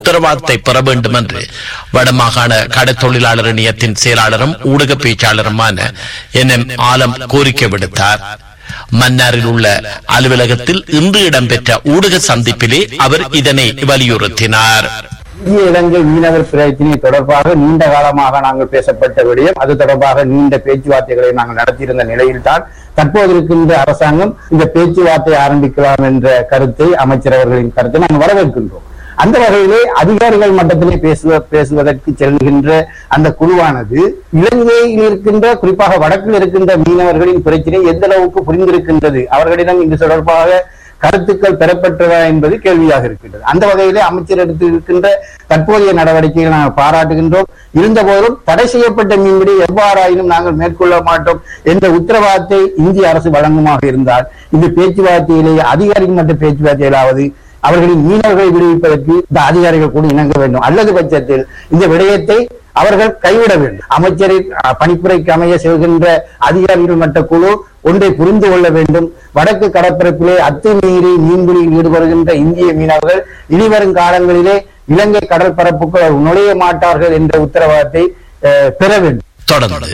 உத்தரவாதத்தை பெற வேண்டும் என்று வடமாகாண கடத்தொழிலாளர் இணையத்தின் செயலாளரும் ஊடக பேச்சாளருமான என் எம் ஆலம் கோரிக்கை விடுத்தார் மன்னாரில் உள்ள அலுவலகத்தில் இன்று இடம்பெற்ற ஊடக சந்திப்பிலே அவர் இதனை வலியுறுத்தினார் இந்திய இலங்கை மீனவர் பிரச்சனை தொடர்பாக நீண்ட காலமாக நாங்கள் பேசப்பட்ட விடயம் அது தொடர்பாக நீண்ட பேச்சுவார்த்தைகளை நாங்கள் நடத்தியிருந்த நிலையில்தான் தற்போது இருக்கின்ற அரசாங்கம் இந்த பேச்சுவார்த்தை ஆரம்பிக்கலாம் என்ற கருத்தை அமைச்சர் அவர்களின் கருத்தை நாங்கள் வரவேற்கின்றோம் அந்த வகையிலே அதிகாரிகள் மட்டத்திலே பேசுவ பேசுவதற்கு செல்கின்ற அந்த குழுவானது இலங்கையில் இருக்கின்ற குறிப்பாக வடக்கில் இருக்கின்ற மீனவர்களின் பிரச்சனை எந்த அளவுக்கு புரிந்திருக்கின்றது அவர்களிடம் இது தொடர்பாக கருத்துக்கள் பெறப்பட்டதா என்பது கேள்வியாக இருக்கின்றது அந்த வகையிலே அமைச்சர் எடுத்திருக்கின்ற தற்போதைய நடவடிக்கைகளை நாங்கள் பாராட்டுகின்றோம் இருந்தபோதும் தடை செய்யப்பட்ட மீன்பிடி எவ்வாறாயினும் நாங்கள் மேற்கொள்ள மாட்டோம் என்ற உத்தரவாதத்தை இந்திய அரசு வழங்குமாக இருந்தால் இந்த பேச்சுவார்த்தையிலேயே அதிகாரிகள் மட்ட பேச்சுவார்த்தையிலாவது அவர்களின் மீனவர்களை விடுவிப்பதற்கு இந்த அதிகாரிகள் கூட இணங்க வேண்டும் அல்லது பட்சத்தில் இந்த விடயத்தை அவர்கள் கைவிட வேண்டும் அமைச்சரின் அஹ், பணிப்புரைக்கு அமைய செல்கின்ற அதிகாரிகள் மட்ட குழு ஒன்றை புரிந்து கொள்ள வேண்டும் வடக்கு கடற்பரப்பிலே அத்துமீறி மீன்பிடியில் ஈடுபடுகின்ற இந்திய மீனவர்கள் இனிவரும் காலங்களிலே இலங்கை கடற்பரப்புக்குள் நுழைய மாட்டார்கள் என்ற உத்தரவாதத்தை அஹ், பெற வேண்டும் தொடர்ந்து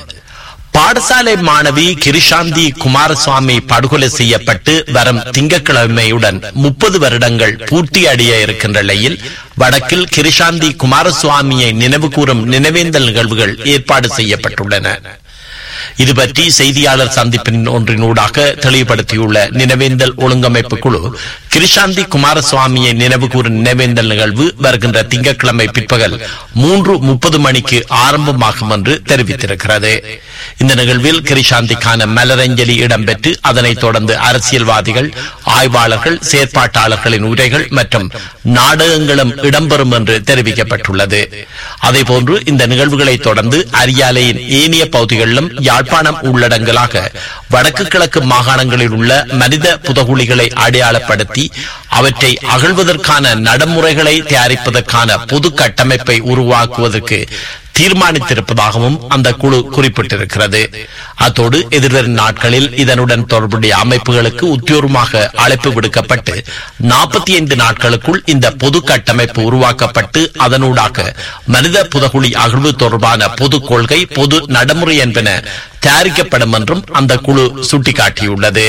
பாடசாலை மாணவி கிரிஷாந்தி குமாரசுவாமி படுகொலை செய்யப்பட்டு வரும் திங்கட்கிழமையுடன் முப்பது வருடங்கள் பூர்த்தி அடைய இருக்கின்ற நிலையில் வடக்கில் கிரிஷாந்தி குமாரசுவாமியை நினைவு கூறும் நினைவேந்தல் நிகழ்வுகள் ஏற்பாடு செய்யப்பட்டுள்ளன இது பற்றி செய்தியாளர் சந்திப்பின் ஒன்றினூடாக தெளிவுபடுத்தியுள்ள நினைவேந்தல் ஒழுங்கமைப்பு குழு கிருஷாந்தி குமாரசுவாமியை நினைவு கூறும் நினைவேந்தல் நிகழ்வு வருகின்ற திங்கட்கிழமை பிற்பகல் மூன்று முப்பது மணிக்கு ஆரம்பமாகும் என்று தெரிவித்திருக்கிறது இந்த நிகழ்வில் கிரிஷாந்திக்கான மலரஞ்சலி இடம்பெற்று அதனைத் தொடர்ந்து அரசியல்வாதிகள் ஆய்வாளர்கள் செயற்பாட்டாளர்களின் உரைகள் மற்றும் நாடகங்களும் இடம்பெறும் என்று தெரிவிக்கப்பட்டுள்ளது அதேபோன்று இந்த நிகழ்வுகளை தொடர்ந்து அரியாலையின் ஏனைய பகுதிகளிலும் யாழ்ப்பாணம் உள்ளடங்கலாக வடக்கு கிழக்கு மாகாணங்களில் உள்ள மனித புதகுழிகளை அடையாளப்படுத்தி அவற்றை அகழ்வதற்கான நடைமுறைகளை தயாரிப்பதற்கான பொது கட்டமைப்பை உருவாக்குவதற்கு தீர்மானித்திருப்பதாகவும் அந்த குழு குறிப்பிட்டிருக்கிறது அத்தோடு எதிர்வரும் நாட்களில் இதனுடன் தொடர்புடைய அமைப்புகளுக்கு உத்தியோகமாக அழைப்பு விடுக்கப்பட்டு நாற்பத்தி ஐந்து நாட்களுக்குள் இந்த பொது கட்டமைப்பு உருவாக்கப்பட்டு அதனூடாக மனித புதகுழி அகழ்வு தொடர்பான பொது கொள்கை பொது நடைமுறை என்பன தயாரிக்கப்படும் என்றும் அந்த குழு சுட்டிக்காட்டியுள்ளது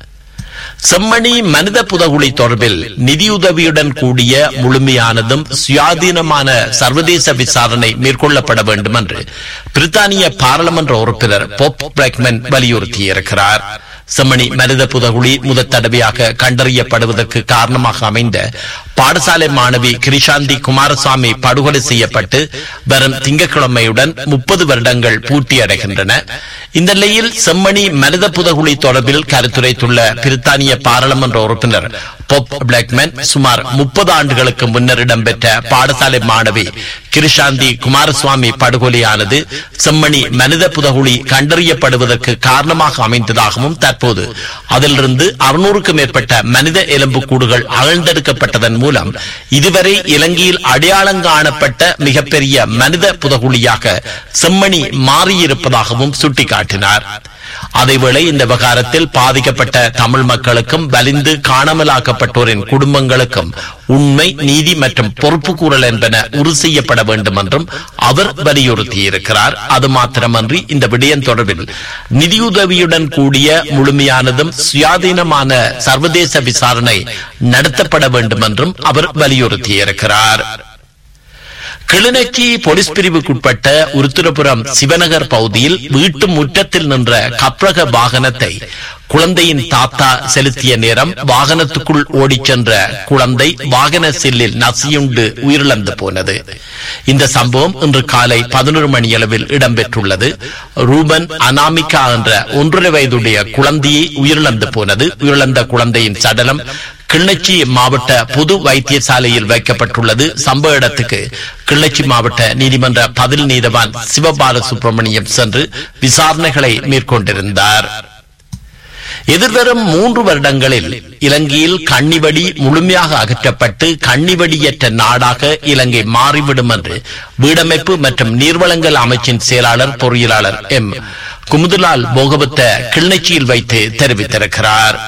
செம்மணி மனித புதகுழி தொடர்பில் நிதியுதவியுடன் கூடிய முழுமையானதும் சுயாதீனமான சர்வதேச விசாரணை மேற்கொள்ளப்பட வேண்டும் என்று பிரித்தானிய பாராளுமன்ற உறுப்பினர் பொப் பிளாக்மன் வலியுறுத்தியிருக்கிறார் செம்மணி மனித புதகுழி முதற் தடவையாக கண்டறியப்படுவதற்கு காரணமாக அமைந்த பாடசாலை மாணவி கிரிஷாந்தி குமாரசாமி படுகொலை செய்யப்பட்டு வரும் திங்கட்கிழமையுடன் முப்பது வருடங்கள் பூர்த்தியடைகின்றன இந்த நிலையில் செம்மணி மனித புதகுழி தொடர்பில் கருத்துரைத்துள்ள பிரித்தானிய பாராளுமன்ற உறுப்பினர் பொப் பிளாக்மேன் சுமார் முப்பது ஆண்டுகளுக்கு முன்னர் இடம்பெற்ற பாடசாலை மாணவி கிருஷாந்தி குமாரசுவாமி படுகொலையானது செம்மணி மனித புதகுழி கண்டறியப்படுவதற்கு காரணமாக அமைந்ததாகவும் தற்போது அதிலிருந்து அறுநூறுக்கும் மேற்பட்ட மனித எலும்புக்கூடுகள் அகழ்ந்தெடுக்கப்பட்டதன் மூலம் இதுவரை இலங்கையில் அடையாளம் காணப்பட்ட மிகப்பெரிய மனித புதகுழியாக செம்மணி மாறியிருப்பதாகவும் சுட்டிக்காட்டினார் அதேவேளை இந்த விவகாரத்தில் பாதிக்கப்பட்ட தமிழ் மக்களுக்கும் வலிந்து காணாமலாக்கப்பட்டோரின் குடும்பங்களுக்கும் உண்மை நீதி மற்றும் பொறுப்பு கூறல் என்பன உறுதி செய்யப்பட வேண்டும் என்றும் அவர் வலியுறுத்தியிருக்கிறார் அது மாத்திரமன்றி இந்த விடயம் தொடர்பில் நிதியுதவியுடன் கூடிய முழுமையானதும் சுயாதீனமான சர்வதேச விசாரணை நடத்தப்பட வேண்டும் என்றும் அவர் வலியுறுத்தியிருக்கிறார் கிளிநொச்சி போலீஸ் பிரிவுக்குட்பட்ட உருத்திரபுரம் சிவநகர் பகுதியில் வீட்டு முற்றத்தில் நின்ற கப்ரக வாகனத்தை குழந்தையின் தாத்தா செலுத்திய நேரம் வாகனத்துக்குள் ஓடிச் சென்ற குழந்தை வாகன சில்லில் நசியுண்டு உயிரிழந்து போனது இந்த சம்பவம் இன்று காலை பதினொரு மணியளவில் இடம்பெற்றுள்ளது ரூபன் அனாமிகா என்ற ஒன்றரை வயதுடைய குழந்தையை உயிரிழந்து போனது உயிரிழந்த குழந்தையின் சடலம் கிள்ளச்சி மாவட்ட பொது வைத்தியசாலையில் வைக்கப்பட்டுள்ளது சம்பவ இடத்துக்கு கிள்ளச்சி மாவட்ட நீதிமன்ற பதில் நீதவான் சிவபால சுப்பிரமணியம் சென்று விசாரணைகளை மேற்கொண்டிருந்தார் எதிர்வரும் மூன்று வருடங்களில் இலங்கையில் கண்ணிவடி முழுமையாக அகற்றப்பட்டு கண்ணிவடியற்ற நாடாக இலங்கை மாறிவிடும் என்று வீடமைப்பு மற்றும் நீர்வளங்கள் அமைச்சின் செயலாளர் பொறியியலாளர் எம் குமுதுலால் போகவத்த கிளிநொச்சியில் வைத்து தெரிவித்திருக்கிறார்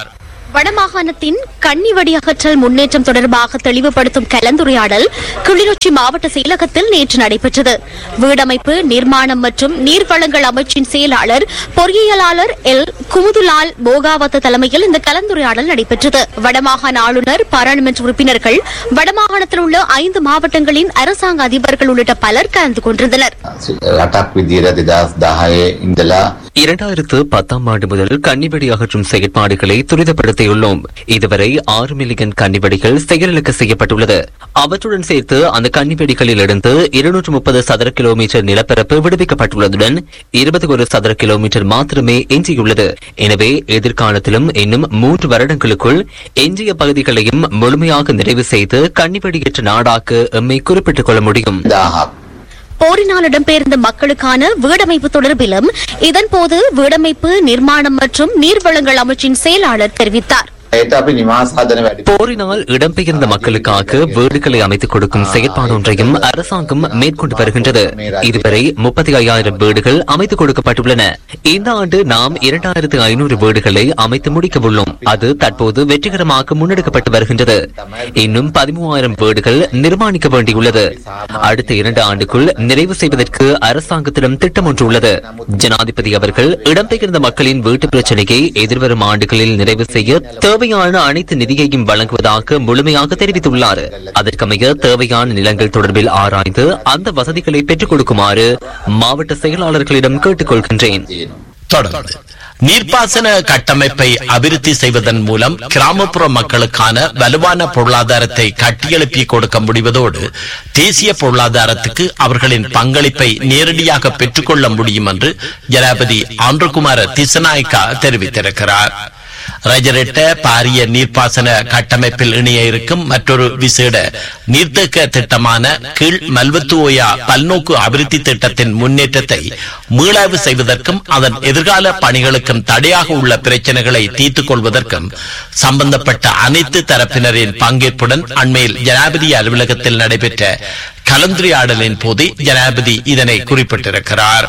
வடமாகாணத்தின் கன்னிவடி அகற்றல் முன்னேற்றம் தொடர்பாக தெளிவுபடுத்தும் கலந்துரையாடல் கிளிநொச்சி மாவட்ட செயலகத்தில் நேற்று நடைபெற்றது வீடமைப்பு நிர்மாணம் மற்றும் நீர்வளங்கள் அமைச்சின் செயலாளர் பொறியியலாளர் எல் குமுதுலால் போகாவத்த தலைமையில் இந்த கலந்துரையாடல் நடைபெற்றது வடமாகாண ஆளுநர் பாராளுமன்ற உறுப்பினர்கள் வடமாகாணத்தில் உள்ள ஐந்து மாவட்டங்களின் அரசாங்க அதிபர்கள் உள்ளிட்ட பலர் கலந்து கொண்டிருந்தனர் රටක් විදියට දෙදස් දහයේ ඉඳලා இரண்டாயிரத்து பத்தாம் ஆண்டு முதல் கன்னிவெடி அகற்றும் செயற்பாடுகளை துரிதப்படுத்தியுள்ளோம் இதுவரை ஆறு மில்லியன் கன்னிவெடிகள் செயலிழக்க செய்யப்பட்டுள்ளது அவற்றுடன் சேர்த்து அந்த கன்னிவெடிகளில் இருந்து இருநூற்று முப்பது சதுர கிலோமீட்டர் நிலப்பரப்பு விடுவிக்கப்பட்டுள்ளதுடன் இருபத்தி ஒரு சதுர கிலோமீட்டர் மாத்திரமே எஞ்சியுள்ளது எனவே எதிர்காலத்திலும் இன்னும் மூன்று வருடங்களுக்குள் எஞ்சிய பகுதிகளையும் முழுமையாக நிறைவு செய்து கன்னிவெடியற்ற நாடாக்க எம்மை குறிப்பிட்டுக் கொள்ள முடியும் දාහක් போரினால் இடம்பெயர்ந்த மக்களுக்கான வீடமைப்பு தொடர்பிலும் இதன்போது வீடமைப்பு நிர்மாணம் மற்றும் நீர்வளங்கள் அமைச்சின் செயலாளர் தெரிவித்தார் ඒට අපි නිවාස හදන වැඩි போரினால் இடம்பெயர்ந்த மக்களுக்காக வீடுகளை அமைத்துக் கொடுக்கும் செயற்பாடு ஒன்றையும் அரசாங்கம் மேற்கொண்டு வருகின்றது இதுவரை முப்பத்தி ஐயாயிரம் வீடுகள் அமைத்துக் கொடுக்கப்பட்டுள்ளன இந்த ஆண்டு நாம் இரண்டாயிரத்து ஐநூறு வீடுகளை அமைத்து முடிக்க உள்ளோம் அது தற்போது வெற்றிகரமாக முன்னெடுக்கப்பட்டு வருகின்றது இன்னும் பதிமூவாயிரம் வீடுகள் நிர்மாணிக்க வேண்டியுள்ளது அடுத்த இரண்டு ஆண்டுக்குள் நிறைவு செய்வதற்கு அரசாங்கத்திடம் திட்டம் ஒன்று உள்ளது ஜனாதிபதி அவர்கள் இடம்பெயர்ந்த மக்களின் வீட்டு பிரச்சினையை எதிர்வரும் ஆண்டுகளில் நிறைவு செய்ய தேவையான அனைத்து நிதியையும் வழங்குவதாக முழுமையாக தெரிவித்துள்ளார் அதற்கமைய தேவையான நிலங்கள் தொடர்பில் ஆராய்ந்து அந்த வசதிகளை பெற்றுக் கொடுக்குமாறு மாவட்ட செயலாளர்களிடம் கேட்டுக் கொள்கின்றேன் தொடர்ந்து நீர்ப்பாசன கட்டமைப்பை அபிவிருத்தி செய்வதன் மூலம் கிராமப்புற மக்களுக்கான வலுவான பொருளாதாரத்தை கட்டியெழுப்பி கொடுக்க முடிவதோடு தேசிய பொருளாதாரத்துக்கு அவர்களின் பங்களிப்பை நேரடியாக பெற்றுக்கொள்ள முடியும் என்று ஜனாபதி ஆந்திரகுமார திசநாயக்கா தெரிவித்திருக்கிறார் ரஜரெட்ட பாரிய நீர்ப்பாசன கட்டமைப்பில் இணைய இருக்கும் மற்றொரு விசேட நீர்த்தேக்க திட்டமான கீழ் மல்வத்துவோயா பல்நோக்கு அபிவிருத்தி திட்டத்தின் முன்னேற்றத்தை மீளாய்வு செய்வதற்கும் அதன் எதிர்கால பணிகளுக்கும் தடையாக உள்ள பிரச்சனைகளை தீர்த்துக் கொள்வதற்கும் சம்பந்தப்பட்ட அனைத்து தரப்பினரின் பங்கேற்புடன் அண்மையில் ஜனாதிபதி அலுவலகத்தில் நடைபெற்ற கலந்துரையாடலின் போது ஜனாதிபதி இதனை குறிப்பிட்டிருக்கிறார்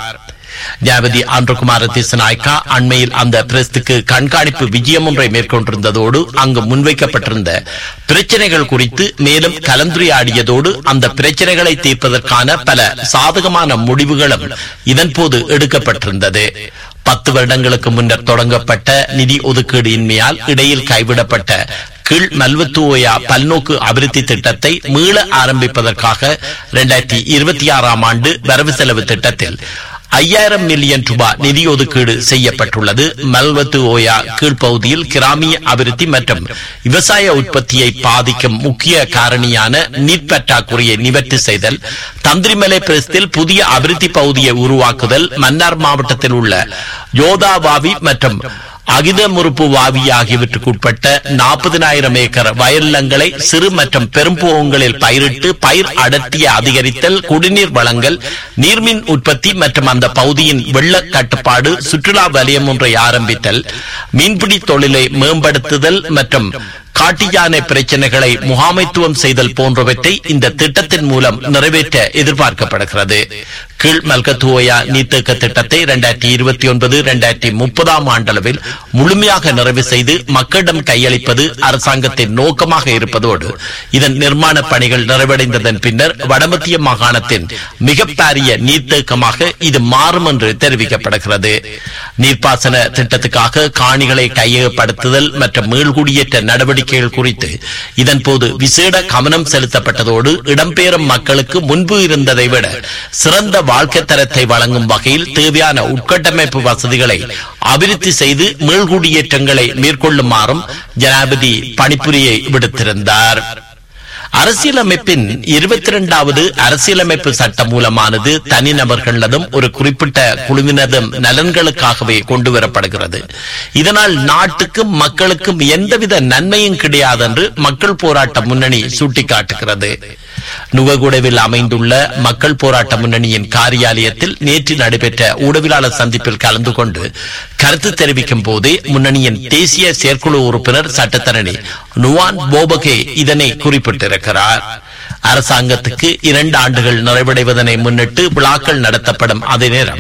ஜனாபதி ஆந்திரகுமார திசநாயக்கா அண்மையில் அந்த பிரஸ்துக்கு கண்காணிப்பு விஜயம் ஒன்றை மேற்கொண்டிருந்ததோடு அங்கு முன்வைக்கப்பட்டிருந்த பிரச்சனைகள் குறித்து மேலும் கலந்துரையாடியதோடு அந்த பிரச்சனைகளை தீர்ப்பதற்கான பல சாதகமான முடிவுகளும் இதன்போது எடுக்கப்பட்டிருந்தது பத்து வருடங்களுக்கு முன்னர் தொடங்கப்பட்ட நிதி ஒதுக்கீடு இன்மையால் இடையில் கைவிடப்பட்ட கீழ் மல்வத்துவோயா பல்நோக்கு அபிவிருத்தி திட்டத்தை மீள ஆரம்பிப்பதற்காக இரண்டாயிரத்தி இருபத்தி ஆறாம் ஆண்டு வரவு செலவு திட்டத்தில் ஐயாயிரம் மில்லியன் ரூபாய் நிதி ஒதுக்கீடு செய்யப்பட்டுள்ளது மல்வத்து ஓயா கீழ்ப்பகுதியில் கிராமிய அபிவிருத்தி மற்றும் விவசாய உற்பத்தியை பாதிக்கும் முக்கிய காரணியான நீர் பற்றாக்குறையை நிவர்த்தி செய்தல் தந்திரிமலை பிரதேசத்தில் புதிய அபிவிருத்தி பகுதியை உருவாக்குதல் மன்னார் மாவட்டத்தில் உள்ள யோதாவாவி மற்றும் அகித முறுப்பு வாவி ஆகியவற்றுக்கு உட்பட்ட நாற்பதினாயிரம் ஏக்கர் வயல்லங்களை சிறு மற்றும் பெரும்போகங்களில் பயிரிட்டு பயிர் அடர்த்தியை அதிகரித்தல் குடிநீர் வழங்கல் நீர்மின் உற்பத்தி மற்றும் அந்த பகுதியின் வெள்ள கட்டுப்பாடு சுற்றுலா வலயம் ஒன்றை ஆரம்பித்தல் மீன்பிடி தொழிலை மேம்படுத்துதல் மற்றும் காட்டு யானை பிரச்சனைகளை முகாமைத்துவம் செய்தல் போன்றவற்றை இந்த திட்டத்தின் மூலம் நிறைவேற்ற எதிர்பார்க்கப்படுகிறது கீழ் மல்கத்துவோயா நீர்த்தேக்க திட்டத்தை இரண்டாயிரத்தி இருபத்தி ஒன்பது இரண்டாயிரத்தி முப்பதாம் ஆண்டளவில் முழுமையாக நிறைவு செய்து மக்களிடம் கையளிப்பது அரசாங்கத்தின் நோக்கமாக இருப்பதோடு இதன் நிர்மாண பணிகள் நிறைவடைந்ததன் பின்னர் வடமத்திய மாகாணத்தின் மிக பாரிய நீர்த்தேக்கமாக இது மாறும் என்று தெரிவிக்கப்படுகிறது நீர்ப்பாசன திட்டத்துக்காக காணிகளை கையகப்படுத்துதல் மற்றும் மீள்குடியேற்ற நடவடிக்கைகள் குறித்து இதன்போது விசேட கவனம் செலுத்தப்பட்டதோடு இடம்பெயரும் மக்களுக்கு முன்பு இருந்ததை விட சிறந்த வாழ்க்கை தரத்தை வழங்கும் வகையில் தேவையான உட்கட்டமைப்பு வசதிகளை அபிவிருத்தி செய்து மீள்குடியேற்றங்களை மேற்கொள்ளுமாறும் ஜனாதிபதி பணிப்புரியை விடுத்திருந்தார் அரசியலமைப்பின் இருபத்தி இரண்டாவது அரசியலமைப்பு சட்ட மூலமானது தனிநபர்களதும் ஒரு குறிப்பிட்ட குழுவினதும் நலன்களுக்காகவே கொண்டு வரப்படுகிறது இதனால் நாட்டுக்கும் மக்களுக்கும் எந்தவித நன்மையும் கிடையாது என்று மக்கள் போராட்ட முன்னணி சுட்டிக்காட்டுகிறது நுவகுடவில் அமைந்துள்ள மக்கள் போராட்ட முன்னணியின் காரியாலயத்தில் நேற்று நடைபெற்ற ஊடகவியலாளர் சந்திப்பில் கலந்து கொண்டு கருத்து தெரிவிக்கும் போதே முன்னணியின் தேசிய செயற்குழு உறுப்பினர் சட்டத்தரணி நுவான் போபகே இதனை குறிப்பிட்டிருக்கிறார் அரசாங்கத்துக்கு இரண்டு ஆண்டுகள் நிறைவடைவதனை முன்னிட்டு விழாக்கள் நடத்தப்படும் அதே நேரம்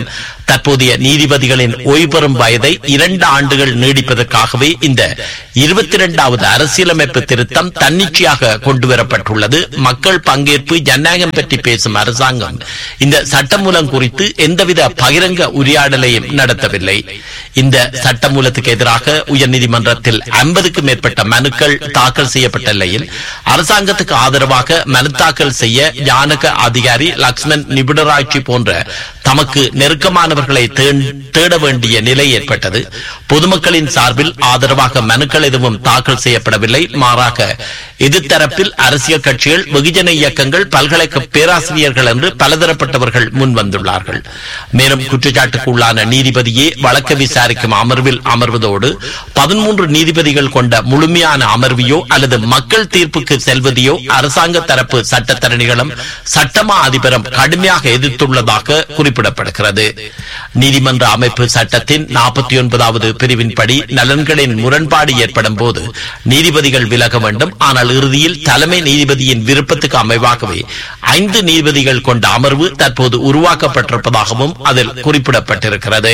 தற்போதைய நீதிபதிகளின் ஓய்வு பெறும் வயதை இரண்டு ஆண்டுகள் நீடிப்பதற்காகவே இந்த இருபத்தி இரண்டாவது அரசியலமைப்பு திருத்தம் தன்னிச்சையாக கொண்டுவரப்பட்டுள்ளது மக்கள் பங்கேற்பு ஜனநாயகம் பற்றி பேசும் அரசாங்கம் இந்த சட்டமூலம் குறித்து எந்தவித பகிரங்க உரையாடலையும் நடத்தவில்லை இந்த சட்டமூலத்துக்கு எதிராக உயர்நீதிமன்றத்தில் ஐம்பதுக்கும் மேற்பட்ட மனுக்கள் தாக்கல் செய்யப்பட்ட நிலையில் அரசாங்கத்துக்கு ஆதரவாக மனு தாக்கல் செய்ய ஜானக அதிகாரி லக்ஷ்மண் நிபுணராட்சி போன்ற தமக்கு நெருக்கமானவர்களை தே- தேட வேண்டிய நிலை ஏற்பட்டது பொதுமக்களின் சார்பில் ஆதரவாக மனுக்கள் எதுவும் தாக்கல் செய்யப்படவில்லை மாறாக எதிர்த்தரப்பில் அரசியல் கட்சிகள் வெகுஜன இயக்கங்கள் பல்கலைக்கழக பேராசிரியர்கள் என்று பலதரப்பட்டவர்கள் முன் வந்துள்ளார்கள் மேலும் குற்றச்சாட்டுக்கு உள்ளான நீதிபதியே வழக்கு விசாரிக்கும் அமர்வில் அமர்வதோடு பதிமூன்று நீதிபதிகள் கொண்ட முழுமையான அமர்வையோ அல்லது மக்கள் தீர்ப்புக்கு செல்வதையோ அரசாங்க தரப்பு சட்டத்தரணிகளும் சட்டமா அதிபரும் கடுமையாக எதிர்த்துள்ளதாக குறிப்பிடப்படுகிறது நீதிமன்ற அமைப்பு சட்டத்தின் நாற்பத்தி ஒன்பதாவது பிரிவின்படி நலன்களின் முரண்பாடு ஏற்படும் போது நீதிபதிகள் விலக வேண்டும் ஆனால் இறுதியில் தலைமை நீதிபதியின் விருப்பத்துக்கு அமைவாகவே ஐந்து நீதிபதிகள் கொண்ட அமர்வு தற்போது உருவாக்கப்பட்டிருப்பதாகவும் அதில் குறிப்பிடப்பட்டிருக்கிறது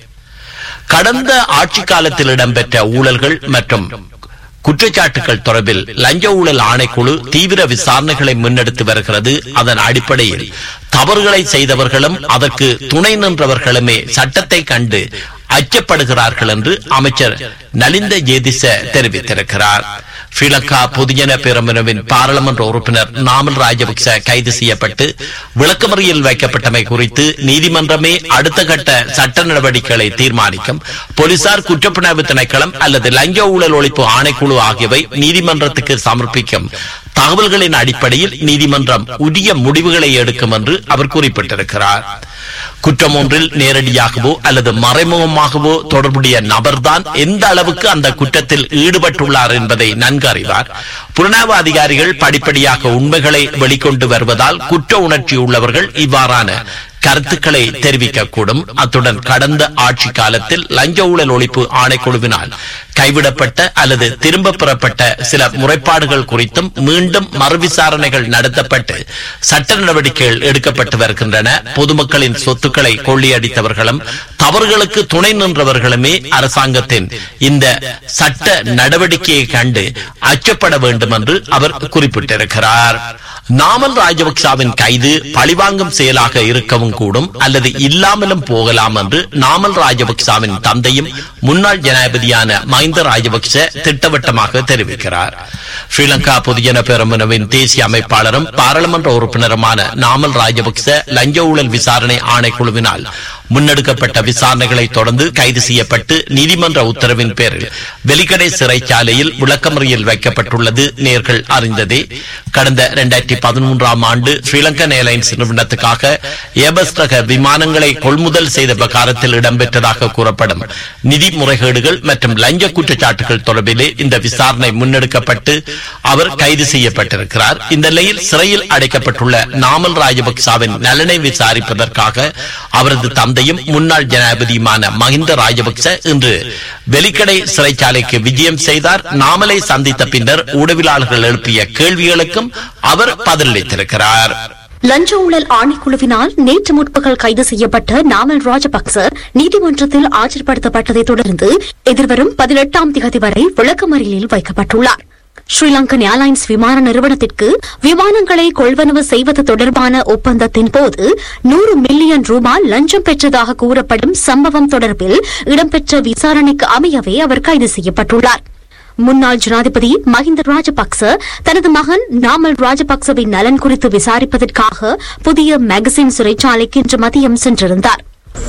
கடந்த ஆட்சி காலத்தில் இடம்பெற்ற ஊழல்கள் மற்றும் குற்றச்சாட்டுகள் தொடர்பில் லஞ்ச ஊழல் ஆணைக்குழு தீவிர விசாரணைகளை முன்னெடுத்து வருகிறது அதன் அடிப்படையில் தவறுகளை செய்தவர்களும் அதற்கு துணை நின்றவர்களுமே சட்டத்தை கண்டு அச்சப்படுகிறார்கள் என்று அமைச்சர் நலிந்த ஜேதிச தெரிவித்திருக்கிறார் ஸ்ரீலங்கா பொதுஜன பேரமுனவின் பாராளுமன்ற உறுப்பினர் நாமல் ராஜபக்ச கைது செய்யப்பட்டு விளக்கமறியல் வைக்கப்பட்டமை குறித்து நீதிமன்றமே அடுத்த கட்ட சட்ட நடவடிக்கைகளை தீர்மானிக்கும் போலீசார் குற்றப்புணர்வு திணைக்களம் அல்லது லஞ்ச ஊழல் ஒழிப்பு ஆணைக்குழு ஆகியவை நீதிமன்றத்துக்கு சமர்ப்பிக்கும் தகவல்களின் அடிப்படையில் நீதிமன்றம் உரிய முடிவுகளை எடுக்கும் என்று அவர் குறிப்பிட்டிருக்கிறார் குற்றம் ஒன்றில் நேரடியாகவோ அல்லது மறைமுகமாகவோ தொடர்புடைய நபர்தான் எந்த அளவுக்கு அந்த குற்றத்தில் ஈடுபட்டுள்ளார் என்பதை நன்கு அறிவார் புலனாய்வு அதிகாரிகள் படிப்படியாக உண்மைகளை வெளிக்கொண்டு வருவதால் குற்ற உணர்ச்சி உள்ளவர்கள் இவ்வாறான கருத்துக்களை தெரிவிக்கக்கூடும் அத்துடன் கடந்த ஆட்சி காலத்தில் லஞ்ச ஊழல் ஒழிப்பு ஆணைக்குழுவினால் கைவிடப்பட்ட அல்லது திரும்ப பெறப்பட்ட சில முறைப்பாடுகள் குறித்தும் மீண்டும் மறுவிசாரணைகள் நடத்தப்பட்டு சட்ட நடவடிக்கைகள் எடுக்கப்பட்டு வருகின்றன பொதுமக்களின் சொத்துக்களை கொள்ளையடித்தவர்களும் தவறுகளுக்கு துணை நின்றவர்களுமே அரசாங்கத்தின் இந்த சட்ட நடவடிக்கையை கண்டு அச்சப்பட வேண்டும் என்று அவர் குறிப்பிட்டிருக்கிறார் நாமல் ராஜபக்சாவின் கைது பழிவாங்கும் செயலாக இருக்கவும் கூடும் அல்லது இல்லாமலும் போகலாம் என்று நாமல் ராஜபக்சாவின் தந்தையும் முன்னாள் ஜனாதிபதியான மஹிந்த ராஜபக்ச திட்டவட்டமாக தெரிவிக்கிறார் ஸ்ரீலங்கா பொதுஜன பெரமுனவின் தேசிய அமைப்பாளரும் பாராளுமன்ற உறுப்பினருமான நாமல் ராஜபக்ச லஞ்ச ஊழல் விசாரணை ஆணைக்குழுவினால் முன்னெடுக்கப்பட்ட விசாரணைகளை தொடர்ந்து கைது செய்யப்பட்டு நீதிமன்ற உத்தரவின் பேரில் வெலிக்கடை சிறைச்சாலையில் விளக்கமறியல் வைக்கப்பட்டுள்ளது நேர்கள் அறிந்ததே கடந்த இரண்டாயிரத்தி பதிமூன்றாம் ஆண்டு ஸ்ரீலங்கன் ஏர்லைன்ஸ் நிறுவனத்துக்காக ஏபஸ் ரக விமானங்களை கொள்முதல் செய்த விவகாரத்தில் இடம்பெற்றதாக கூறப்படும் நிதி முறைகேடுகள் மற்றும் லஞ்ச குற்றச்சாட்டுகள் தொடர்பிலே இந்த விசாரணை முன்னெடுக்கப்பட்டு அவர் கைது செய்யப்பட்டிருக்கிறார் இந்த நிலையில் சிறையில் அடைக்கப்பட்டுள்ள நாமல் ராஜபக்சாவின் நலனை விசாரிப்பதற்காக அவரது தந்தையும் முன்னாள் ஜனாதிபதியுமான மஹிந்த ராஜபக்ச இன்று வெலிக்கடை சிறைச்சாலைக்கு விஜயம் செய்தார் நாமலை சந்தித்த பின்னர் ஊடகவியலாளர்கள் எழுப்பிய கேள்விகளுக்கும் அவர் பதிலளித்திருக்கிறார் லஞ்ச ஊழல் ஆணைக்குழுவினால் நேற்று முற்பகல் கைது செய்யப்பட்ட நாமல் ராஜபக்ச நீதிமன்றத்தில் ஆஜர்படுத்தப்பட்டதை தொடர்ந்து எதிர்வரும் பதினெட்டாம் திகதி வரை விளக்கமறியலில் வைக்கப்பட்டுள்ளார் ஸ்ரீலங்கன் ஏர்லைன்ஸ் விமான நிறுவனத்திற்கு விமானங்களை கொள்வனவு செய்வது தொடர்பான ஒப்பந்தத்தின் போது நூறு மில்லியன் ரூபாய் லஞ்சம் பெற்றதாக கூறப்படும் சம்பவம் தொடர்பில் இடம்பெற்ற விசாரணைக்கு அமையவே அவர் கைது செய்யப்பட்டுள்ளார் முன்னாள் ஜனாதிபதி மஹிந்த ராஜபக்ச தனது மகன் நாமல் ராஜபக்சவின் நலன் குறித்து விசாரிப்பதற்காக புதிய மேகசின் சிறைச்சாலைக்கு இன்று மதியம் சென்றிருந்தார்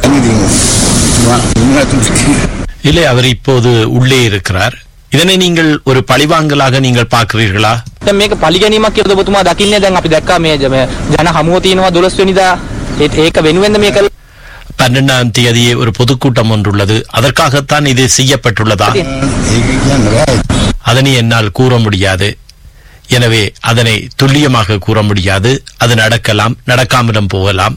இல்லை அவர் இப்போது உள்ளே இருக்கிறார் இதனை நீங்கள் ஒரு பழிவாங்கலாக நீங்கள் பார்க்கிறீர்களா දැන් මේක පලිගැනීමක් කියලා ඔබතුමා දකින්නේ දැන් අපි දැක්කා මේ ජ- මේ ජන හමුව තියෙනවා 12 වෙනිදා ඒත් ඒක වෙනුවෙන්ද මේ කළ பன்னெண்டாம் தேதி ஒரு பொதுக்கூட்டம் ஒன்றுள்ளது அதற்காகத்தான் இது செய்யப்பட்டுள்ளதா அதனை என்னால் கூற முடியாது எனவே அதனை துல்லியமாக கூற முடியாது அது நடக்கலாம் நடக்காமலும் போகலாம்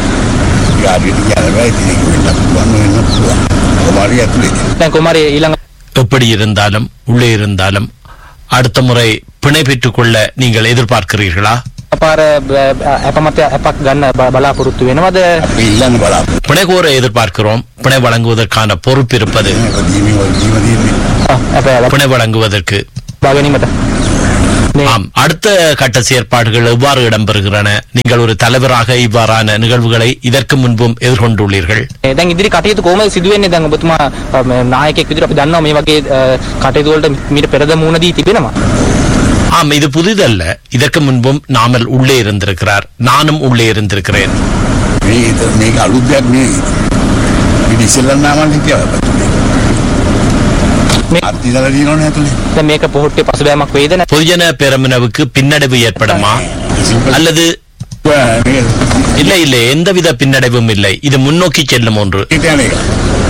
දැන් කොමාරේ ඊළඟ எப்படி இருந்தாலும் உள்ளே இருந்தாலும் அடுத்த முறை பிணை பெற்றுக் கொள்ள நீங்கள் எதிர்பார்க்கிறீர்களா පාර ඇපමත ඇපක් ගන්න බ- බලාපොරොත්තු වෙනවද අපි ඉල්ලන්න බලාපොරොත්තු பிணை கோர எதிர்பார்க்கிறோம் பிணை வழங்குவதற்கான பொறுப்பு இருப்பது වෙනවා. දීමේ වල ජීව දීමේ ඇප பிணை வழங்குவதற்கு බාගැනීමට මේ ஆம் அடுத்த கட்ட செயற்பாடுகள் எவ்வாறு இடம்பெறுகிறன நீங்கள் ஒரு தலைவராக இவ்வாறான நிகழ்வுகளை இதற்கு முன்பும் எதிர்கொண்டுள்ளீர்கள் දැන් ඉදිරි කටයුතු කොහොමද සිදුවෙන්නේ දැන් ඔබතුමා අ, මේ නායකයෙක් විදිහට අපි දන්නවා මේ වගේ අ, කටයුතු වලට මීට පෙරද මුහුණ දී තිබෙනවා ஆம் இது புதிதல்ல இதற்கு முன்பும் நாமல் உள்ளே இருந்திருக்கிறார் நானும் உள்ளே இருந்திருக்கிறேன் මේ හිත- මේක අලුත් දෙයක් නෙවෙයි. ඉතින් ඉස්සෙල්ලා නාමල් හිටියා පැතුලේ. මේ- අත්තිදලා දිනවනේ ඇතුලේ. දැන් මේක පොහොට්ටේ පසුබෑමක් වෙයිද නැත්නම් பொதுஜன பெரமுனவுக்கு பின்னடைவு ஏற்படுமா සිම්පල් அல்லது මේක இல்லை இல்லை எந்தவித பின்னடைவும் இல்லை இது முன்னோக்கி செல்லும் ஒன்று හිට යන එක.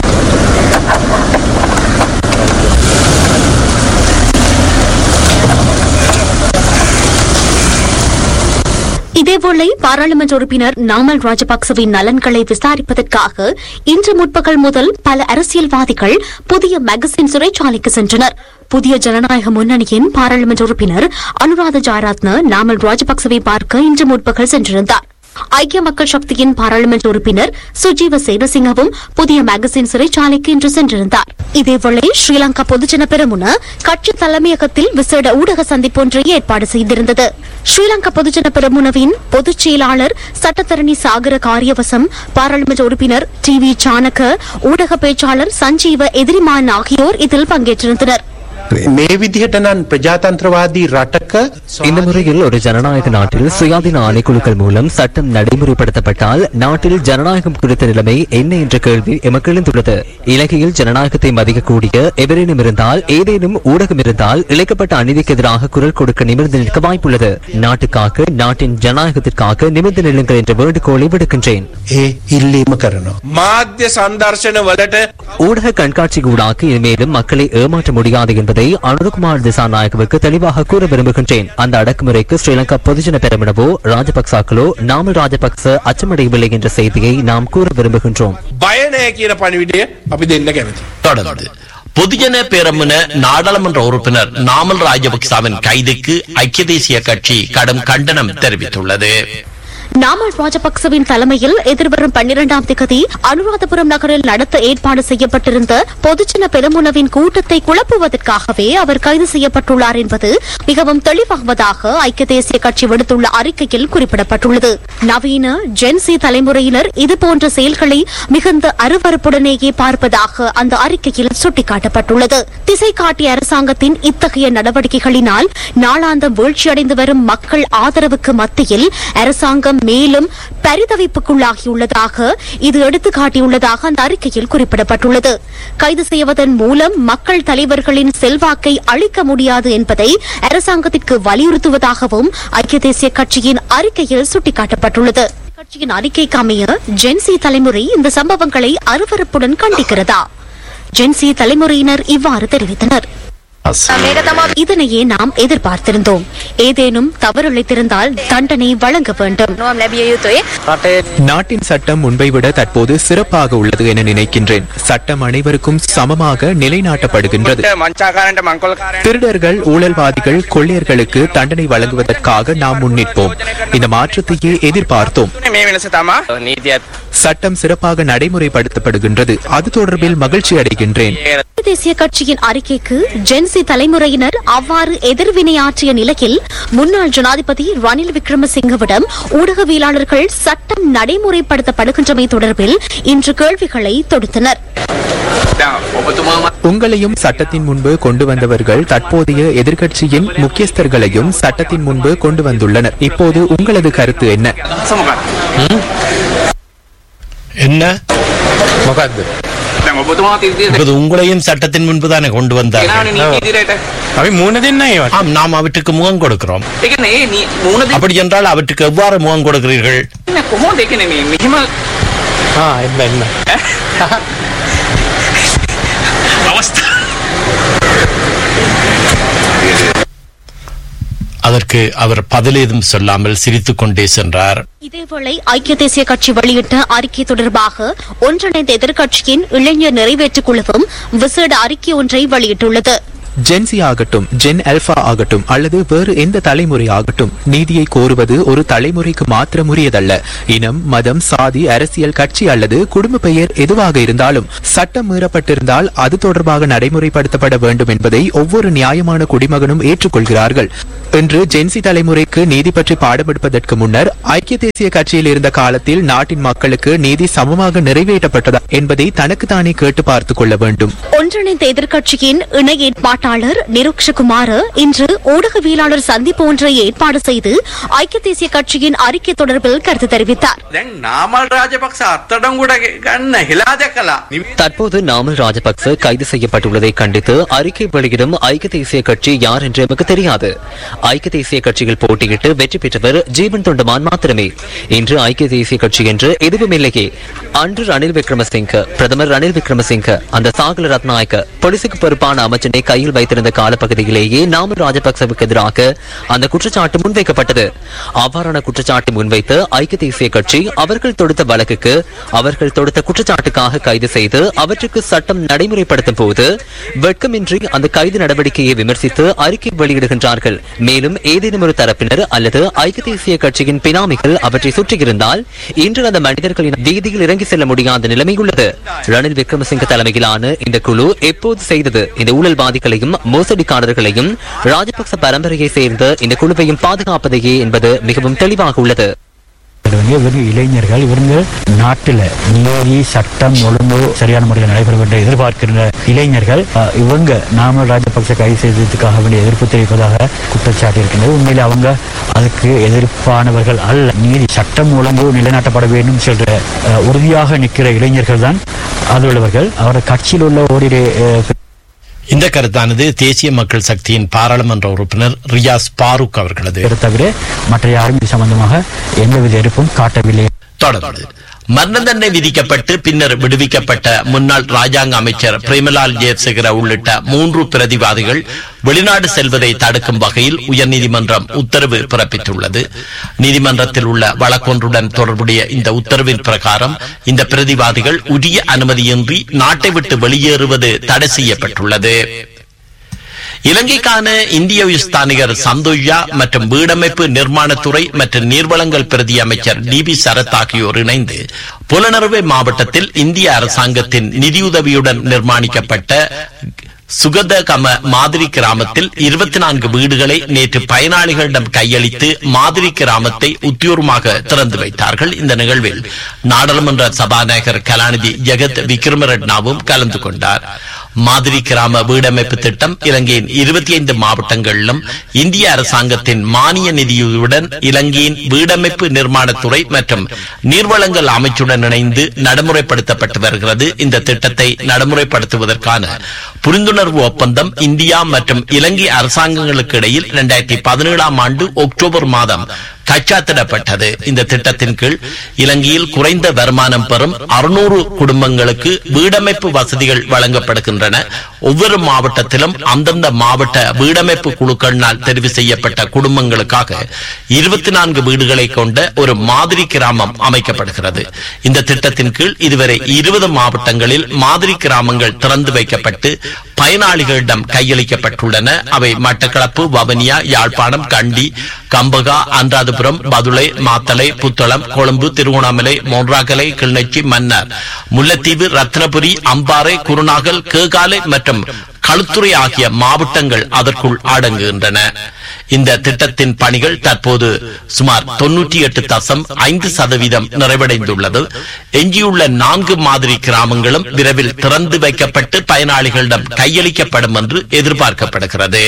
இதேவேளை பாராளுமன்ற உறுப்பினர் நாமல் ராஜபக்சவின் நலன்களை விசாரிப்பதற்காக இன்று முற்பகல் முதல் பல அரசியல்வாதிகள் புதிய மேகசின் சிறைச்சாலைக்கு சென்றனர் புதிய ஜனநாயக முன்னணியின் பாராளுமன்ற உறுப்பினர் அனுராத ஜாராத்ன நாமல் ராஜபக்சவை பார்க்க இன்று முற்பகல் சென்றிருந்தார் ஐக்கிய மக்கள் சக்தியின் பாராளுமன்ற உறுப்பினர் சுஜீவ சேனசிங்கவும் புதிய மேகசின் சிறைச்சாலைக்கு இன்று சென்றிருந்தார் இதேவேளை ஸ்ரீலங்கா பொதுஜன பெரமுன கட்சி தலைமையகத்தில் விசேட ஊடக சந்திப்பொன்றை ஏற்பாடு செய்திருந்தது ஸ்ரீலங்கா பொதுஜன பெரமுனவின் பொதுச் செயலாளர் சட்டத்தரணி சாகர காரியவசம் பாராளுமன்ற உறுப்பினர் டி வி சாணக்க ஊடக பேச்சாளர் சஞ்சீவ எதிரிமான் ஆகியோர் இதில் பங்கேற்றிருந்தனர் මේ විදිහට නම් ප්‍රජාතන්ත්‍රවාදී රටක இந்த முறையில் ஒரு ஜனநாயக நாட்டில் சுயாதீன ஆணைக்குழுக்கள் மூலம் சட்டம் நடைமுறைப்படுத்தப்பட்டால் நாட்டில் ஜனநாயகம் குறித்த நிலைமை என்ன என்ற கேள்வி எமக்கு எழுந்துள்ளது இலங்கையில் ஜனநாயகத்தை மதிக்கக்கூடிய எவரேனும் இருந்தால் ஏதேனும் ஊடகம் இருந்தால் இழைக்கப்பட்ட அநீதிக்கு எதிராக குரல் கொடுக்க நிமிர்ந்து நிற்க வாய்ப்புள்ளது நாட்டுக்காக நாட்டின் ஜனநாயகத்திற்காக நிமிர்ந்து நில்லுங்கள் என்ற வேண்டுகோளை விடுக்கின்றேன் ඒ ඉල්ලීම කරනවා. මාධ්‍ය සංදර්ශන වලට ஊடக கண்காட்சி ஊடாக இனிமேலும் மக்களை ஏமாற்ற முடியாது என்பதை அனுரகுமார் திசாநாயகவுக்கு தெளிவாக கூற விரும்புகின்றேன் அந்த அடக்குமுறைக்கு ஸ்ரீலங்கா பொதுஜன பெரமுனவோ ராஜபக்சாக்களோ நாமல் ராஜபக்ச அச்சமடையவில்லை என்ற செய்தியை நாம் கூற விரும்புகின்றோம் බය නෑ කියන පණිවිඩය අපි දෙන්න කැමති. தொடர்ந்து பொதுஜன பேரமுன நாடாளுமன்ற உறுப்பினர் நாமல் ராஜபக்சவின் கைதுக்கு ஐக்கிய தேசிய கட்சி கடும் கண்டனம் தெரிவித்துள்ளது நாமல் ராஜபக்சவின் தலைமையில் எதிர்வரும் பன்னிரண்டாம் திகதி அனுராதபுரம் நகரில் நடத்த ஏற்பாடு செய்யப்பட்டிருந்த பொதுஜன பெருமுனவின் கூட்டத்தை குழப்புவதற்காகவே அவர் கைது செய்யப்பட்டுள்ளார் என்பது மிகவும் தெளிவாவதாக ஐக்கிய தேசிய கட்சி விடுத்துள்ள அறிக்கையில் குறிப்பிடப்பட்டுள்ளது நவீன ஜென்சி தலைமுறையினர் இதுபோன்ற செயல்களை மிகுந்த அருவருப்புடனேயே பார்ப்பதாக அந்த அறிக்கையில் சுட்டிக்காட்டப்பட்டுள்ளது திசை காட்டிய அரசாங்கத்தின் இத்தகைய நடவடிக்கைகளினால் நாளாந்தம் வீழ்ச்சியடைந்து வரும் மக்கள் ஆதரவுக்கு மத்தியில் அரசாங்கம் மேலும் பரிதவிப்புக்குள்ளாகியுள்ளதாக இது எடுத்துக்காட்டியுள்ளதாக அந்த அறிக்கையில் குறிப்பிடப்பட்டுள்ளது கைது செய்வதன் மூலம் மக்கள் தலைவர்களின் செல்வாக்கை அளிக்க முடியாது என்பதை அரசாங்கத்திற்கு வலியுறுத்துவதாகவும் ஐக்கிய தேசிய கட்சியின் அறிக்கையில் சுட்டிக்காட்டப்பட்டுள்ளது கட்சியின் அறிக்கைக்கு அமைய ஜென்சி தலைமுறை இந்த சம்பவங்களை அருவருப்புடன் கண்டிக்கிறதா ஜென்சி தலைமுறையினர் இவ்வாறு தெரிவித்தனர் இதனையே நாம் எதிர்பார்த்திருந்தோம் ஏதேனும் தவறிழைத்திருந்தால் தண்டனை வழங்க வேண்டும் රටේ நாட்டின் சட்டம் முன்பை விட தற்போது சிறப்பாக உள்ளது என நினைக்கின்றேன் சட்டம் அனைவருக்கும் சமமாக நிலைநாட்டப்படுகின்றது මංචාකාරන්ට මංකොල්කාරය திருடர்கள் ஊழல்வாதிகள் கொள்ளையர்களுக்கு தண்டனை வழங்குவதற்காக நாம் முன்னிற்போம் இந்த மாற்றத்தையே எதிர்பார்த்தோம் මේ වෙනස තමා නීතියත් சட்டம் சிறப்பாக நடைமுறைப்படுத்தப்படுகின்றது அது தொடர்பில் மகிழ்ச்சி அடைகின்றேன் தேசிய கட்சியின் அறிக்கைக்கு ஜென்சி தலைமுறையினர் அவ்வாறு எதிர்வினையாற்றிய நிலையில் முன்னாள் ஜனாதிபதி ரணில் விக்ரமசிங்கவிடம் ஊடகவியலாளர்கள் சட்டம் நடைமுறைப்படுத்தப்படுகின்றமை தொடர்பில் இன்று கேள்விகளை தொடுத்தனர் ඔබතුමා உங்களையும் சட்டத்தின் முன்பு கொண்டு வந்தவர்கள் தற்போதைய எதிர்க்கட்சியின் முக்கியஸ்தர்களையும் சட்டத்தின் முன்பு கொண்டு வந்துள்ளனர் இப்போது உங்களது கருத்து என்ன සමගත් என்ன මොකක්ද දැන් ඔබතුමා තිරදී இப்போது உங்களையும் சட்டத்தின் முன்புதானே கொண்டு வந்தார் නීති ඉදිරියට අපි මුහුණ දෙන්න ඒවට ஆம் நாம் அவற்றுக்கு முகம் கொடுக்கிறோம் ඒ කියන්නේ ඒ නී- මූණ දෙන්න அப்படி என்றால் அவற்றுக்கு எவ்வாறு முகம் கொடுக்கிறீர்கள் කොහොමද ඒ කියන්නේ මේ මෙහිම එන්න එන්න අවස්ථා அதற்கு அவர் பதிலேதும் சொல்லாமல் சிரித்துக் கொண்டே சென்றார் இதேவேளை ஐக்கிய தேசிய கட்சி வெளியிட்ட அறிக்கை தொடர்பாக ஒன்றிணைந்த எதிர்க்கட்சியின் இளைஞர் நிறைவேற்றுக் குழுவும் விசேட அறிக்கை ஒன்றை வெளியிட்டுள்ளது ஜென்சி ஆகட்டும் ஜென் அல்பா ஆகட்டும் அல்லது வேறு எந்த தலைமுறை ஆகட்டும் நீதியை கோருவது ஒரு தலைமுறைக்கு மாத்திரம் உரியதல்ல இனம் மதம் சாதி அரசியல் கட்சி அல்லது குடும்ப பெயர் எதுவாக இருந்தாலும் சட்டம் மீறப்பட்டிருந்தால் அது தொடர்பாக நடைமுறைப்படுத்தப்பட வேண்டும் என்பதை ஒவ்வொரு நியாயமான குடிமகனும் ஏற்றுக்கொள்கிறார்கள் இன்று ஜென்சி தலைமுறைக்கு நீதி பற்றி பாடமெடுப்பதற்கு முன்னர் ஐக்கிய தேசிய கட்சியில் இருந்த காலத்தில் நாட்டின் மக்களுக்கு நீதி சமமாக நிறைவேற்றப்பட்டதா என்பதை தனக்குத்தானே கேட்டு பார்த்துக் கொள்ள வேண்டும் ஒன்றிணைந்த எதிர்க்கட்சியின் இணை ஏற்பாட்டாளர் நிருக்ஷகுமார இன்று ஊடகவியலாளர் சந்திப்பு ஒன்றை ஏற்பாடு செய்து ஐக்கிய தேசிய கட்சியின் அறிக்கை தொடர்பில் கருத்து தெரிவித்தார் දැන් නාමල් රාජපක්ෂ අත්තඩංගුඩ ගන්න හෙලා දැකලා தற்போது நாமல் ராஜபக்ச கைது செய்யப்பட்டுள்ளதை கண்டித்து அறிக்கை வெளியிடும் ஐக்கிய தேசிய கட்சி யார் என்று எமக்கு தெரியாது ஐக்கிய தேசிய கட்சியில் போட்டியிட்டு வெற்றி பெற்றவர் ஜீவன் தொண்டமான் மாத்திரமே இன்று ஐக்கிய தேசிய கட்சி என்று எதுவும் இல்லையே அன்று ரணில் விக்ரமசிங்க பிரதமர் ரணில் விக்ரமசிங்க அந்த சாகல ரத்நாயக்க பொலிசுக்கு பொறுப்பான அமைச்சனை கையில் வைத்திருந்த காலப்பகுதியிலேயே நாமல் ராஜபக்சவுக்கு எதிராக அந்த குற்றச்சாட்டு முன்வைக்கப்பட்டது அவ்வாறான குற்றச்சாட்டை முன்வைத்து ஐக்கிய தேசிய கட்சி அவர்கள் தொடுத்த வழக்குக்கு அவர்கள் தொடுத்த குற்றச்சாட்டுக்காக கைது செய்து அவற்றுக்கு சட்டம் நடைமுறைப்படுத்தும் போது வெட்கமின்றி அந்த கைது நடவடிக்கையை விமர்சித்து அறிக்கை வெளியிடுகின்றார்கள் மேலும் ஏதேனும் ஒரு தரப்பினர் அல்லது ஐக்கிய தேசிய கட்சியின் பினாமிகள் அவற்றை சுற்றியிருந்தால் இன்று அந்த மனிதர்களின் வீதியில் இறங்கி செல்ல முடியாத நிலைமை உள்ளது ரணில் விக்ரமசிங்க தலைமையிலான இந்த குழு எப்போது செய்தது இந்த ஊழல்வாதிகளையும் மோசடிக்காரர்களையும் ராஜபக்ச பரம்பரையை சேர்ந்த இந்த குழுவையும் பாதுகாப்பதையே என்பது மிகவும் தெளிவாக உள்ளது இவங்க இளைஞர்கள் இவங்க நாட்டில் நீதி சட்டம் ஒழுங்கு சரியான முறையில் நடைபெற வேண்டும் எதிர்பார்க்கின்ற இளைஞர்கள் அஹ், இவங்க நாமல் ராஜபக்ச கைது செய்ததுக்காக வேண்டிய எதிர்ப்பு தெரிவிப்பதாக குற்றச்சாட்டு இருக்கின்றது உண்மையில் அவங்க அதுக்கு எதிர்ப்பானவர்கள் அல்ல நீதி சட்டம் ஒழுங்கு நிலைநாட்டப்பட வேண்டும் சொல்ற அஹ், உறுதியாக நிற்கிற இளைஞர்கள் தான் அதுள்ளவர்கள் அவரது கட்சியில் உள்ள ஓரிரு அஹ், இந்த கருத்தானது தேசிய மக்கள் சக்தியின் பாராளுமன்ற உறுப்பினர் ரியாஸ் பாரூக் அவர்களது தவிர மற்ற யாரும் இது சம்பந்தமாக எந்தவித எதிர்ப்பும் காட்டவில்லை தொடர்ந்து மரண தண்டனை விதிக்கப்பட்டு பின்னர் விடுவிக்கப்பட்ட முன்னாள் ராஜாங்க அமைச்சர் பிரேமலால் ஜெயசேகர உள்ளிட்ட மூன்று பிரதிவாதிகள் வெளிநாடு செல்வதை தடுக்கும் வகையில் உயர்நீதிமன்றம் உத்தரவு பிறப்பித்துள்ளது நீதிமன்றத்தில் உள்ள வழக்கொன்றுடன் தொடர்புடைய இந்த உத்தரவின் பிரகாரம் இந்த பிரதிவாதிகள் உரிய அனுமதியின்றி நாட்டை விட்டு வெளியேறுவது தடை செய்யப்பட்டுள்ளது இலங்கைக்கான இந்திய உயர்ஸ்தானிகர் சந்தோயா மற்றும் வீடமைப்பு நிர்மாணத்துறை மற்றும் நீர்வளங்கள் பிரதி அமைச்சர் டி பி சரத் ஆகியோர் இணைந்து புலனறுவை மாவட்டத்தில் இந்திய அரசாங்கத்தின் நிதியுதவியுடன் நிர்மாணிக்கப்பட்ட சுகதகம மாதிரி கிராமத்தில் இருபத்தி நான்கு வீடுகளை நேற்று பயனாளிகளிடம் கையளித்து மாதிரி கிராமத்தை உத்தியோகமாக திறந்து வைத்தார்கள் இந்த நிகழ்வில் நாடாளுமன்ற சபாநாயகர் கலாநிதி ஜெகத் விக்ரமரெட்னாவும் கலந்து கொண்டார் மாதிரி கிராம வீடமைப்பு திட்டம் இலங்கையின் இருபத்தி ஐந்து மாவட்டங்களிலும் இந்திய அரசாங்கத்தின் மானிய நிதியுடன் இலங்கையின் வீடமைப்பு நிர்மாணத்துறை மற்றும் நீர்வளங்கள் அமைச்சுடன் இணைந்து நடைமுறைப்படுத்தப்பட்டு வருகிறது இந்த திட்டத்தை நடைமுறைப்படுத்துவதற்கான புரிந்துணர்வு ஒப்பந்தம் இந்தியா மற்றும் இலங்கை அரசாங்கங்களுக்கு இடையில் இரண்டாயிரத்தி பதினேழாம் ஆண்டு அக்டோபர் மாதம் கைச்சாத்திடப்பட்டது இந்த திட்டத்தின் கீழ் இலங்கையில் குறைந்த வருமானம் பெறும் அறுநூறு குடும்பங்களுக்கு வீடமைப்பு வசதிகள் வழங்கப்படுகின்றன ஒவ்வொரு மாவட்டத்திலும் அந்தந்த மாவட்ட வீடமைப்பு குழுக்களினால் தெரிவு செய்யப்பட்ட குடும்பங்களுக்காக இருபத்தி நான்கு வீடுகளை கொண்ட ஒரு மாதிரி கிராமம் அமைக்கப்படுகிறது இந்த திட்டத்தின் கீழ் இதுவரை இருபது மாவட்டங்களில் மாதிரி கிராமங்கள் திறந்து வைக்கப்பட்டு பயனாளிகளிடம் கையளிக்கப்பட்டுள்ளன அவை மட்டக்களப்பு வவனியா யாழ்ப்பாணம் கண்டி கம்பகா அன்றாதபுரம் பதுளை மாத்தளை புத்தளம் கொழும்பு திருவண்ணாமலை மொன்றாகலை கிளிநொச்சி மன்னார் முல்லைத்தீவு ரத்னபுரி அம்பாறை குருநாகல் கேகாலை மற்றும் களுத்துறை ஆகிய மாவட்டங்கள் அதற்குள் அடங்குகின்றன இந்த திட்டத்தின் பணிகள் தற்போது சுமார் தொன்னூற்றி எட்டு தசம் ஐந்து சதவீதம் நிறைவடைந்துள்ளது எஞ்சியுள்ள நான்கு மாதிரி கிராமங்களும் விரைவில் திறந்து வைக்கப்பட்டு பயனாளிகளிடம் கையளிக்கப்படும் என்று எதிர்பார்க்கப்படுகிறது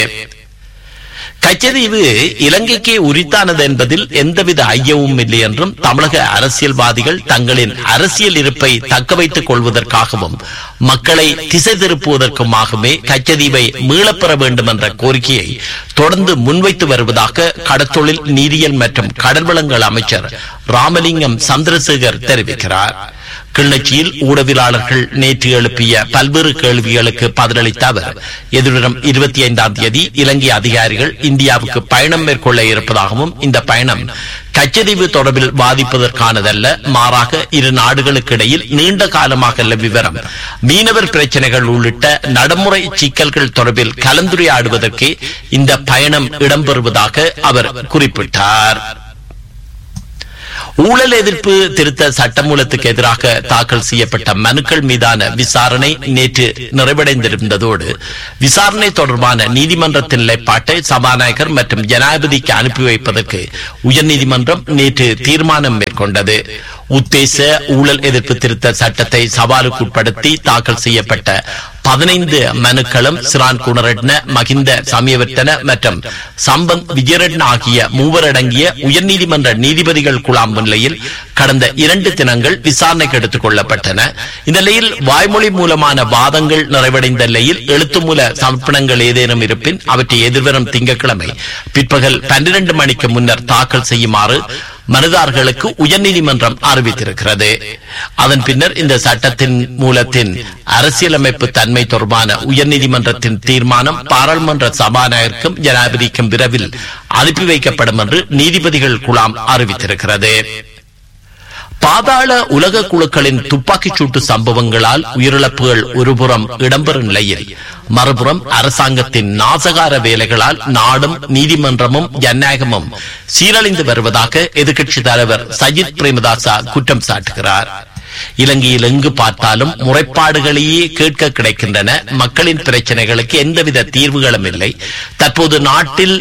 கச்சதீவு இலங்கைக்கே உரித்தானது என்பதில் எந்தவித ஐயமும் இல்லை என்றும் தமிழக அரசியல்வாதிகள் தங்களின் அரசியல் இருப்பை தக்க வைத்துக் கொள்வதற்காகவும் மக்களை திசை திருப்புவதற்குமாகவே கச்சதீவை மீளப்பெற வேண்டும் என்ற கோரிக்கையை தொடர்ந்து முன்வைத்து வருவதாக கடத்தொழில் நீரியல் மற்றும் கடல்வளங்கள் அமைச்சர் ராமலிங்கம் சந்திரசேகர் தெரிவிக்கிறார் கிளிநொச்சியில் ஊடகவியலாளர்கள் நேற்று எழுப்பிய பல்வேறு கேள்விகளுக்கு பதிலளித்த அவர் எதிர்வரும் இருபத்தி ஐந்தாம் தேதி இலங்கை அதிகாரிகள் இந்தியாவுக்கு பயணம் மேற்கொள்ள இருப்பதாகவும் இந்த பயணம் கச்சதீவு தொடர்பில் வாதிப்பதற்கானதல்ல மாறாக இரு நாடுகளுக்கு இடையில் நீண்ட காலமாக உள்ள விவரம் மீனவர் பிரச்சனைகள் உள்ளிட்ட நடைமுறை சிக்கல்கள் தொடர்பில் கலந்துரையாடுவதற்கே இந்த பயணம் இடம்பெறுவதாக அவர் குறிப்பிட்டார் ஊழல் எதிர்ப்பு திருத்த சட்டமூலத்துக்கு எதிராக தாக்கல் செய்யப்பட்ட மனுக்கள் மீதான விசாரணை நேற்று நிறைவடைந்திருந்ததோடு விசாரணை தொடர்பான நீதிமன்றத்தின் நிலைப்பாட்டை சபாநாயகர் மற்றும் ஜனாதிபதிக்கு அனுப்பி வைப்பதற்கு உயர்நீதிமன்றம் நேற்று தீர்மானம் மேற்கொண்டது உத்தேச ஊழல் எதிர்ப்பு திருத்த சட்டத்தை சவாலுக்குட்படுத்தி தாக்கல் செய்யப்பட்ட பதினைந்து மனுக்களும் சிரான் குணரட்ன மகிந்த சமயவர்த்தன மற்றும் சம்பந்த் விஜயரட்ன ஆகிய மூவர் அடங்கிய உயர்நீதிமன்ற நீதிபதிகள் குழாம் முன்னிலையில் கடந்த இரண்டு தினங்கள் விசாரணைக்கு எடுத்துக் கொள்ளப்பட்டன இந்த நிலையில் வாய்மொழி மூலமான வாதங்கள் நிறைவடைந்த நிலையில் எழுத்து மூல சமர்ப்பணங்கள் ஏதேனும் இருப்பின் அவற்றை எதிர்வரும் திங்கட்கிழமை பிற்பகல் பன்னிரண்டு மணிக்கு முன்னர் தாக்கல் செய்யுமாறு மனுதார்களுக்கு உயர்நீதிமன்றம் அறிவித்திருக்கிறது அதன் பின்னர் இந்த சட்டத்தின் மூலத்தின் அரசியலமைப்பு தன்மை தொடர்பான உயர்நீதிமன்றத்தின் தீர்மானம் பாராளுமன்ற சபாநாயகருக்கும் ஜனாதிபதிக்கும் விரைவில் அனுப்பி வைக்கப்படும் என்று நீதிபதிகள் குழாம் அறிவித்திருக்கிறது பாதாள உலக குழுக்களின் துப்பாக்கிச் சூட்டு சம்பவங்களால் உயிரிழப்புகள் ஒருபுறம் இடம்பெறும் நிலையில் மறுபுறம் அரசாங்கத்தின் நாசகார வேலைகளால் நாடும் நீதிமன்றமும் ஜனநாயகமும் சீரழிந்து வருவதாக எதிர்க்கட்சித் தலைவர் சஜித் பிரேமதாசா குற்றம் சாட்டுகிறார் இலங்கையில் எங்கு பார்த்தாலும் முறைப்பாடுகளையே கேட்க கிடைக்கின்றன மக்களின் பிரச்சனைகளுக்கு எந்தவித தீர்வுகளும் இல்லை தற்போது நாட்டில்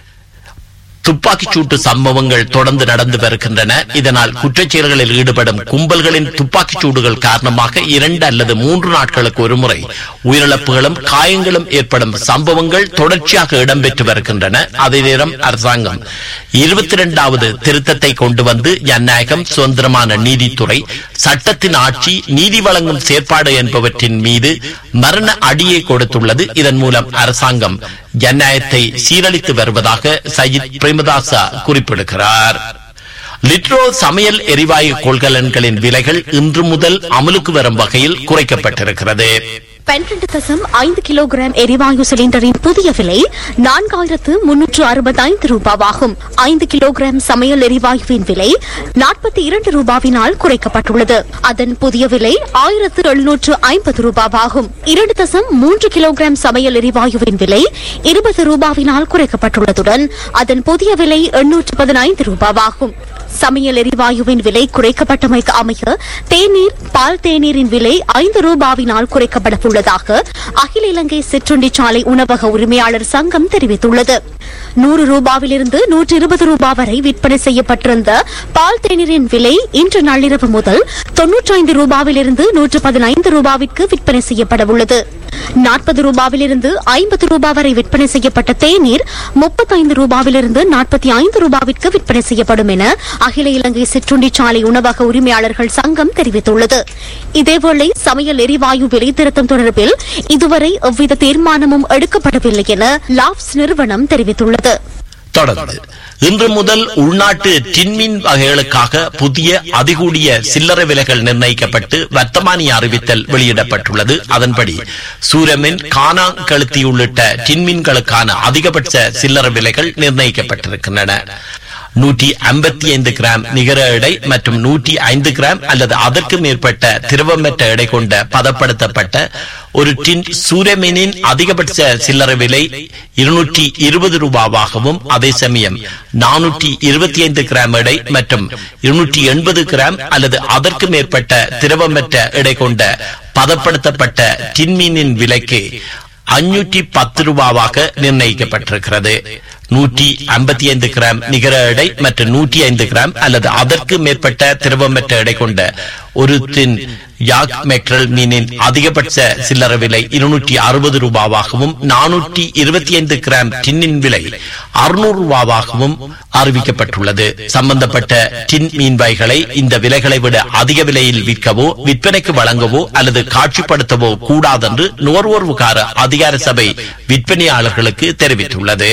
துப்பாக்கிச் சூட்டு சம்பவங்கள் தொடர்ந்து நடந்து வருகின்றன இதனால் குற்றச் செயல்களில் ஈடுபடும் கும்பல்களின் துப்பாக்கிச் சூடுகள் காரணமாக இரண்டு அல்லது மூன்று நாட்களுக்கு ஒருமுறை உயிரிழப்புகளும் காயங்களும் ஏற்படும் சம்பவங்கள் தொடர்ச்சியாக இடம்பெற்று வருகின்றன அதே நேரம் அரசாங்கம் இருபத்தி இரண்டாவது திருத்தத்தை கொண்டு வந்து ஜனநாயகம் சுதந்திரமான நீதித்துறை சட்டத்தின் ஆட்சி நீதி வழங்கும் செயற்பாடு என்பவற்றின் மீது மரண அடியை கொடுத்துள்ளது இதன் மூலம் அரசாங்கம் ஜனநாயகத்தை சீரழித்து வருவதாக சயித் பிரேமதாசா குறிப்பிடுகிறார் லிட்ரோ சமையல் எரிவாயு கொள்கலன்களின் விலைகள் இன்று முதல் அமலுக்கு வரும் வகையில் குறைக்கப்பட்டிருக்கிறது பன்னிரண்டு தசம் ஐந்து கிலோகிராம் எரிவாயு சிலிண்டரின் புதிய விலை நான்காயிரத்து முன்னூற்று அறுபத்தைந்து ரூபாவாகும் ஐந்து கிலோகிராம் சமையல் எரிவாயுவின் விலை நாற்பத்தி இரண்டு ரூபாவினால் குறைக்கப்பட்டுள்ளது அதன் புதிய விலை ஆயிரத்து எழுநூற்று ஐம்பது ரூபாவாகும் இரண்டு தசம் மூன்று கிலோகிராம் சமையல் எரிவாயுவின் விலை இருபது ரூபாவினால் குறைக்கப்பட்டுள்ளதுடன் அதன் புதிய விலை எண்ணூற்று பதினைந்து ரூபாவாகும் சமையல் எரிவாயுவின் விலை குறைக்கப்பட்டமைக்கு அமைய தேநீர் பால் தேநீரின் விலை ஐந்து ரூபாவினால் குறைக்கப்பட உள்ளதாக அகில இலங்கை சிற்றுண்டி சாலை உணவக உரிமையாளர் சங்கம் தெரிவித்துள்ளது நூறு ரூபாவிலிருந்து நூற்று இருபது ரூபாய் வரை விற்பனை செய்யப்பட்டிருந்த பால் தேநீரின் விலை இன்று நள்ளிரவு முதல் தொன்னூற்றி ஐந்து ரூபாவிலிருந்து நூற்று பதினைந்து ரூபாவிற்கு விற்பனை செய்யப்பட உள்ளது நாற்பது ரூபாவிலிருந்து ஐம்பது ரூபாய் வரை விற்பனை செய்யப்பட்ட தேநீர் முப்பத்தைந்து ரூபாவிலிருந்து நாற்பத்தி ஐந்து ரூபாவிற்கு விற்பனை செய்யப்படும் என அகில இலங்கை சிற்றுண்டி சாலை உணவக உரிமையாளர்கள் சங்கம் தெரிவித்துள்ளது இதேவேளை சமையல் எரிவாயு விலை திருத்தம் தொடர்பில் இதுவரை எவ்வித தீர்மானமும் எடுக்கப்படவில்லை என லாப்ஸ் நிறுவனம் தெரிவித்துள்ளது தொடர்ந்து இன்று முதல் உள்நாட்டு டின்மின் வகைகளுக்காக புதிய அதிகூடிய சில்லறை விலைகள் நிர்ணயிக்கப்பட்டு வர்த்தமானி அறிவித்தல் வெளியிடப்பட்டுள்ளது அதன்படி சூரமின் கானா கழுத்தி உள்ளிட்ட டின்மீன்களுக்கான அதிகபட்ச சில்லறை விலைகள் நிர்ணயிக்கப்பட்டிருக்கின்றன நூற்றி ஐம்பத்தி ஐந்து கிராம் நிகர எடை மற்றும் நூற்றி ஐந்து கிராம் அல்லது அதற்கு மேற்பட்ட திரவமற்ற எடை கொண்ட பதப்படுத்தப்பட்ட ஒரு டின் சூரியமீனின் அதிகபட்ச சில்லறை விலை இருநூற்றி இருபது ரூபாவாகவும் அதே சமயம் நானூற்றி இருபத்தி ஐந்து கிராம் எடை மற்றும் இருநூற்றி எண்பது கிராம் அல்லது அதற்கு மேற்பட்ட திரவமற்ற எடை கொண்ட பதப்படுத்தப்பட்ட டின்மீனின் விலைக்கு அஞ்சூற்றி பத்து ரூபாவாக நிர்ணயிக்கப்பட்டிருக்கிறது நூற்றி ஐம்பத்தி ஐந்து கிராம் நிகர எடை மற்றும் நூற்றி ஐந்து கிராம் அல்லது அதற்கு மேற்பட்ட திரவமற்ற எடை கொண்ட ஒரு தின் யாக் மெக்ரல் மீனின் அதிகபட்ச சில்லறை விலை இருநூற்றி அறுபது ரூபாவாகவும் நானூற்றி இருபத்தி ஐந்து கிராம் டின்னின் விலை அறுநூறு ரூபாவாகவும் அறிவிக்கப்பட்டுள்ளது சம்பந்தப்பட்ட டின் மீன் வகைகளை இந்த விலைகளை விட அதிக விலையில் விற்கவோ விற்பனைக்கு வழங்கவோ அல்லது காட்சிப்படுத்தவோ கூடாதென்று நுகர்வோர் விகார அதிகார சபை விற்பனையாளர்களுக்கு தெரிவித்துள்ளது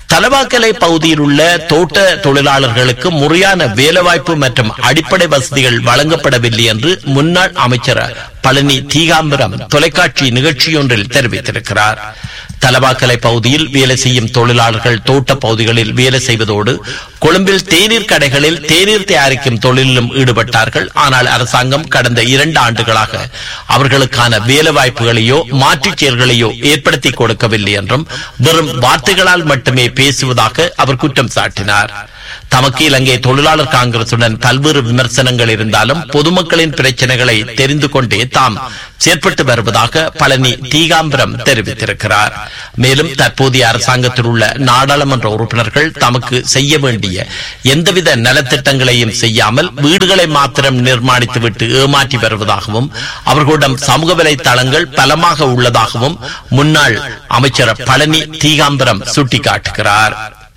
தலவாக்கலை பகுதியில் உள்ள தோட்ட தொழிலாளர்களுக்கு முறையான வேலைவாய்ப்பு மற்றும் அடிப்படை வசதிகள் வழங்கப்படவில்லை என்று முன்னாள் அமைச்சர் பழனி தீகாம்பரம் தொலைக்காட்சி நிகழ்ச்சியொன்றில் தெரிவித்திருக்கிறார் தலவாக்கலை பகுதியில் வேலை செய்யும் தொழிலாளர்கள் தோட்ட பகுதிகளில் வேலை செய்வதோடு கொழும்பில் தேநீர் கடைகளில் தேநீர் தயாரிக்கும் தொழிலிலும் ஈடுபட்டார்கள் ஆனால் அரசாங்கம் கடந்த இரண்டு ஆண்டுகளாக அவர்களுக்கான வேலை வாய்ப்புகளையோ மாற்றுச் செயல்களையோ ஏற்படுத்தி கொடுக்கவில்லை என்றும் வெறும் வார்த்தைகளால் மட்டுமே பேசுவதாக அவர் குற்றம் சாட்டினார் தமக்கு இலங்கை தொழிலாளர் காங்கிரசுடன் பல்வேறு விமர்சனங்கள் இருந்தாலும் பொதுமக்களின் பிரச்சனைகளை தெரிந்து கொண்டே தாம் செயற்பட்டு வருவதாக பழனி தீகாம்பரம் தெரிவித்திருக்கிறார் மேலும் தற்போதைய அரசாங்கத்தில் உள்ள நாடாளுமன்ற உறுப்பினர்கள் தமக்கு செய்ய வேண்டிய எந்தவித நலத்திட்டங்களையும் செய்யாமல் வீடுகளை மாத்திரம் நிர்மாணித்துவிட்டு ஏமாற்றி வருவதாகவும் அவர்களிடம் சமூக வலைத்தளங்கள் பலமாக உள்ளதாகவும் முன்னாள் அமைச்சர் பழனி தீகாம்பரம் சுட்டிக்காட்டுகிறார்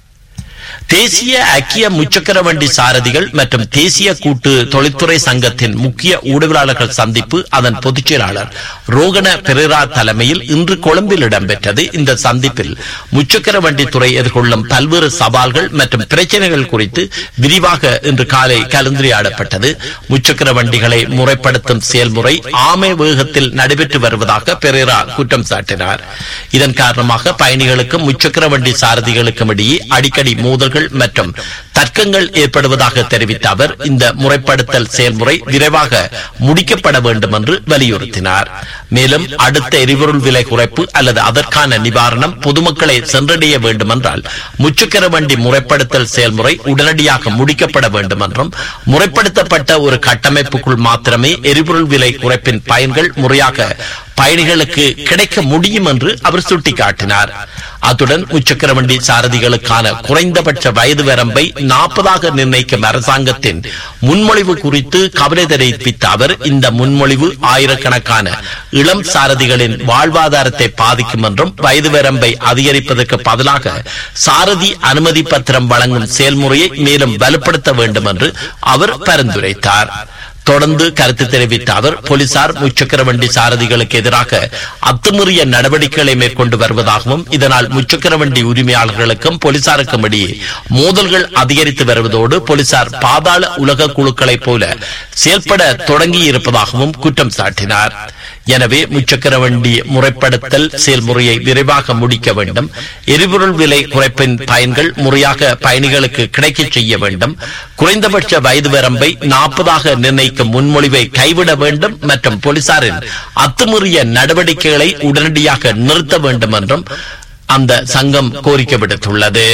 தேசிய ஐக்கிய முச்சக்கர வண்டி சாரதிகள் மற்றும் தேசிய கூட்டு தொழில்துறை சங்கத்தின் முக்கிய ஊடகவியலாளர்கள் சந்திப்பு அதன் பொதுச் செயலாளர் ரோகண பெரேரா தலைமையில் இன்று கொழும்பில் இடம்பெற்றது இந்த சந்திப்பில் முச்சக்கர வண்டி துறை எதிர்கொள்ளும் பல்வேறு சவால்கள் மற்றும் பிரச்சனைகள் குறித்து விரிவாக இன்று காலை கலந்துரையாடப்பட்டது முச்சக்கர வண்டிகளை முறைப்படுத்தும் செயல்முறை ஆமை வேகத்தில் நடைபெற்று வருவதாக பெரேரா குற்றம் சாட்டினார் இதன் காரணமாக பயணிகளுக்கும் முச்சக்கர வண்டி சாரதிகளுக்கும் இடையே அடிக்கடி மோதல்கள் மற்றும் தர்க்கங்கள் ஏற்படுவதாக தெரிவித்த அவர் இந்த முறைப்படுத்தல் செயல்முறை விரைவாக முடிக்கப்பட வேண்டும் என்று வலியுறுத்தினார் மேலும் அடுத்த எரிபொருள் விலை குறைப்பு அல்லது அதற்கான நிவாரணம் பொதுமக்களை சென்றடைய வேண்டும் என்றால் முச்சக்கர வண்டி முறைப்படுத்தல் செயல்முறை உடனடியாக முடிக்கப்பட வேண்டும் என்றும் முறைப்படுத்தப்பட்ட ஒரு கட்டமைப்புக்குள் மாத்திரமே எரிபொருள் விலை குறைப்பின் பயன்கள் முறையாக பயணிகளுக்கு கிடைக்க முடியும் என்று அவர் சுட்டிக்காட்டினார் அத்துடன் முச்சக்கர வண்டி சாரதிகளுக்கான குறைந்தபட்ச வயது வரம்பை நாற்பதாக நிர்ணயிக்கும் அரசாங்கத்தின் முன்மொழிவு குறித்து கவலை தெரிவித்த அவர் இந்த முன்மொழிவு ஆயிரக்கணக்கான இளம் சாரதிகளின் வாழ்வாதாரத்தை பாதிக்கும் என்றும் வயது வரம்பை அதிகரிப்பதற்கு பதிலாக சாரதி அனுமதி பத்திரம் வழங்கும் செயல்முறையை மேலும் வலுப்படுத்த வேண்டும் என்று அவர் பரிந்துரைத்தார் தொடர்ந்து கருத்து தெரிவித்த அவர் போலீசார் முச்சக்கர வண்டி சாரதிகளுக்கு எதிராக அத்துமீறிய நடவடிக்கைகளை மேற்கொண்டு வருவதாகவும் இதனால் முச்சக்கர வண்டி உரிமையாளர்களுக்கும் போலீசாருக்கும் இடையே மோதல்கள் அதிகரித்து வருவதோடு போலீசார் பாதாள உலக குழுக்களைப் போல செயல்பட தொடங்கி இருப்பதாகவும் குற்றம் சாட்டினார் எனவே முச்சக்கர வண்டி முறைப்படுத்தல் செயல்முறையை விரைவாக முடிக்க வேண்டும் எரிபொருள் விலை குறைப்பின் பயன்கள் முறையாக பயணிகளுக்கு கிடைக்கச் செய்ய வேண்டும் குறைந்தபட்ச வயது வரம்பை நாற்பதாக நிர்ணயிக்கும் முன்மொழிவை கைவிட வேண்டும் மற்றும் போலீசாரின் அத்துமீறிய நடவடிக்கைகளை உடனடியாக நிறுத்த வேண்டும் என்றும் அந்த சங்கம் கோரிக்கை விடுத்துள்ளது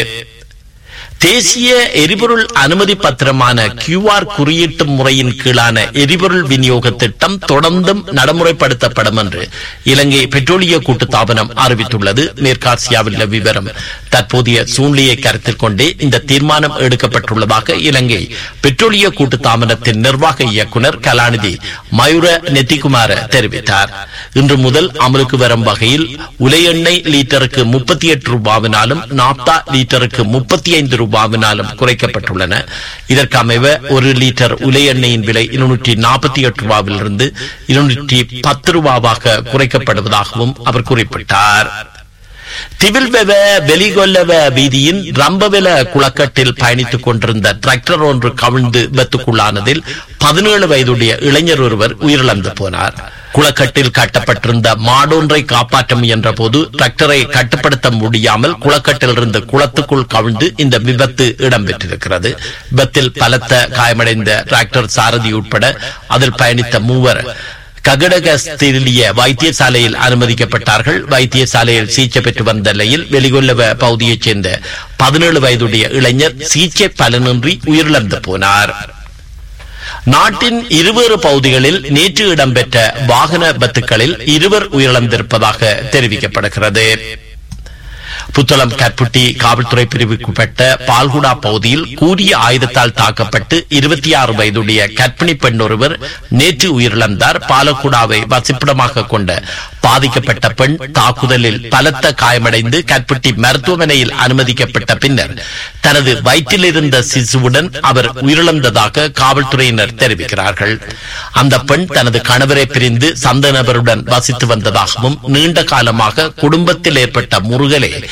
தேசிய எரிபொருள் அனுமதி பத்திரமான கியூஆர் குறியீட்டு முறையின் கீழான எரிபொருள் விநியோக திட்டம் தொடர்ந்தும் நடைமுறைப்படுத்தப்படும் என்று இலங்கை பெட்ரோலிய கூட்டுத்தாபனம் அறிவித்துள்ளது மேற்காசியாவில் விவரம் தற்போதைய சூழ்நிலையை கருத்தில் கொண்டே இந்த தீர்மானம் எடுக்கப்பட்டுள்ளதாக இலங்கை பெட்ரோலிய கூட்டுத்தாபனத்தின் நிர்வாக இயக்குநர் கலாநிதி மயூர நெத்திகுமார தெரிவித்தார் இன்று முதல் அமலுக்கு வரும் வகையில் உலை எண்ணெய் லீட்டருக்கு முப்பத்தி எட்டு ரூபாவினாலும் நாப்தா லீட்டருக்கு முப்பத்தி ஐந்து ரூபாவினாலும் குறைக்கப்பட்டுள்ளன இதற்கு அமைவ ஒரு லிட்டர் உலை எண்ணெயின் விலை இருநூற்றி நாற்பத்தி எட்டு ரூபாவிலிருந்து இருநூற்றி பத்து ரூபாவாக குறைக்கப்படுவதாகவும் அவர் குறிப்பிட்டார் திவில்வெவ வெளிகொல்லவ வீதியின் ரம்பவெல குளக்கட்டில் பயணித்துக் கொண்டிருந்த டிராக்டர் ஒன்று கவிழ்ந்து விபத்துக்குள்ளானதில் பதினேழு வயதுடைய இளைஞர் ஒருவர் உயிரிழந்து போனார் குளக்கட்டில் கட்டப்பட்டிருந்த மாடொன்றை காப்பாற்ற முயன்ற போது டிராக்டரை கட்டுப்படுத்த முடியாமல் குளக்கட்டிலிருந்து குளத்துக்குள் கவிழ்ந்து இந்த விபத்து இடம்பெற்றிருக்கிறது விபத்தில் பலத்த காயமடைந்த டிராக்டர் சாரதி உட்பட அதில் பயணித்த மூவர் ககடகஸ்திரிய வைத்தியசாலையில் அனுமதிக்கப்பட்டார்கள் வைத்தியசாலையில் சிகிச்சை பெற்று வந்த நிலையில் வெளிகொள்ளவ பகுதியைச் சேர்ந்த பதினேழு வயதுடைய இளைஞர் சிகிச்சை பலனின்றி உயிரிழந்து போனார் நாட்டின் இருவேறு பகுதிகளில் நேற்று இடம்பெற்ற வாகன விபத்துகளில் இருவர் உயிரிழந்திருப்பதாக தெரிவிக்கப்படுகிறது புத்தளம் கற்புட்டி காவல்துறை பிரிவுக்குட்பட்ட பால்குடா பகுதியில் கூறிய ஆயுதத்தால் தாக்கப்பட்டு இருபத்தி ஆறு வயதுடைய கற்பிணி பெண் ஒருவர் நேற்று உயிரிழந்தார் பாலக்குடாவை வசிப்பிடமாக கொண்ட பாதிக்கப்பட்ட பெண் தாக்குதலில் பலத்த காயமடைந்து கற்புட்டி மருத்துவமனையில் அனுமதிக்கப்பட்ட பின்னர் தனது வயிற்றில் இருந்த சிசுவுடன் அவர் உயிரிழந்ததாக காவல்துறையினர் தெரிவிக்கிறார்கள் அந்த பெண் தனது கணவரை பிரிந்து சந்த நபருடன் வசித்து வந்ததாகவும் நீண்ட காலமாக குடும்பத்தில் ஏற்பட்ட முருகலே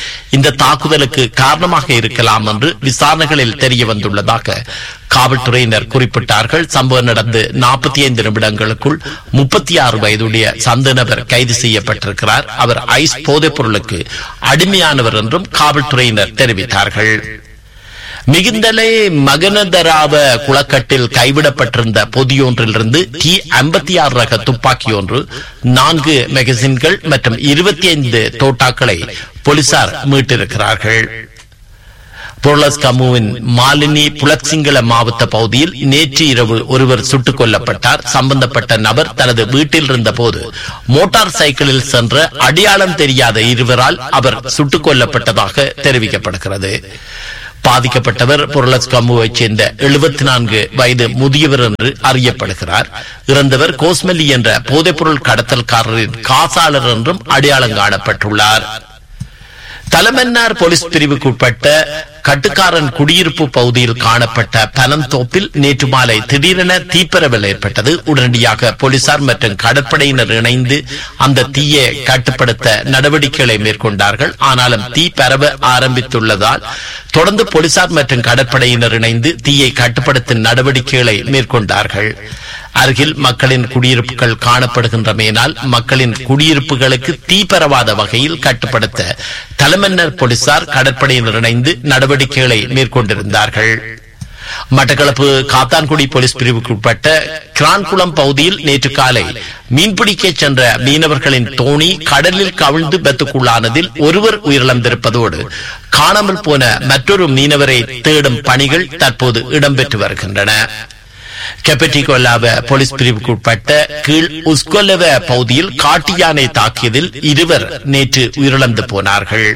இந்த தாக்குதலுக்கு காரணமாக இருக்கலாம் என்று விசாரணைகளில் தெரிய வந்துள்ளதாக காவல்துறையினர் குறிப்பிட்டார்கள் சம்பவம் நடந்து நாற்பத்தி ஐந்து நிமிடங்களுக்குள் முப்பத்தி ஆறு வயதுடைய சந்த நபர் கைது செய்யப்பட்டிருக்கிறார் அவர் ஐஸ் போதைப் பொருளுக்கு அடிமையானவர் என்றும் காவல்துறையினர் தெரிவித்தார்கள் மிகுந்தலை மகனதராவ குளக்கட்டில் கைவிடப்பட்டிருந்த பொதியொன்றிலிருந்து டி ஐம்பத்தி ஆறு ரக துப்பாக்கி ஒன்று நான்கு மெகசின்கள் மற்றும் இருபத்தி ஐந்து தோட்டாக்களை போலீசார் மீட்டிருக்கிறார்கள் பொருளஸ் கமுவின் மாலினி புலத்சிங்கள மாவட்ட பகுதியில் நேற்று இரவு ஒருவர் சுட்டுக் கொல்லப்பட்டார் சம்பந்தப்பட்ட நபர் தனது வீட்டில் இருந்தபோது மோட்டார் சைக்கிளில் சென்ற அடையாளம் தெரியாத இருவரால் அவர் சுட்டுக் கொல்லப்பட்டதாக தெரிவிக்கப்படுகிறது பாதிக்கப்பட்டவர் பொருளஸ் கமுவைச் சேர்ந்த எழுபத்தி நான்கு வயது முதியவர் என்று அறியப்படுகிறார் இறந்தவர் கோஸ்மெல்லி என்ற போதைப்பொருள் கடத்தல்காரரின் காசாளர் என்றும் அடையாளம் காணப்பட்டுள்ளார் தலைமன்னார் போலீஸ் பிரிவுக்குட்பட்ட கட்டுக்காரன் குடியிருப்பு பகுதியில் காணப்பட்ட பனந்தோப்பில் நேற்று மாலை திடீரென தீப்பரவல் ஏற்பட்டது உடனடியாக போலீசார் மற்றும் கடற்படையினர் இணைந்து அந்த தீயை கட்டுப்படுத்த நடவடிக்கைகளை மேற்கொண்டார்கள் ஆனாலும் தீ பரவ ஆரம்பித்துள்ளதால் தொடர்ந்து போலீசார் மற்றும் கடற்படையினர் இணைந்து தீயை கட்டுப்படுத்தும் நடவடிக்கைகளை மேற்கொண்டார்கள் அருகில் மக்களின் குடியிருப்புகள் காணப்படுகின்றமையினால் மக்களின் குடியிருப்புகளுக்கு தீ பரவாத வகையில் கட்டுப்படுத்த தலைமன்னர் போலீசார் கடற்படையினர் இணைந்து நடவடிக்கைகளை மேற்கொண்டிருந்தார்கள் மட்டக்களப்பு காத்தான்குடி போலீஸ் பிரிவுக்குட்பட்ட கிரான்குளம் பகுதியில் நேற்று காலை மீன்பிடிக்க சென்ற மீனவர்களின் தோணி கடலில் கவிழ்ந்து பெத்துக்குள்ளானதில் ஒருவர் உயிரிழந்திருப்பதோடு காணாமல் போன மற்றொரு மீனவரை தேடும் பணிகள் தற்போது இடம்பெற்று வருகின்றன கெப்பட்டிகொல்லாவ போலீஸ் பிரிவுக்குட்பட்ட கீழ் உஸ்கொல்லவ பகுதியில் காட்டு யானை தாக்கியதில் இருவர் நேற்று உயிரிழந்து போனார்கள்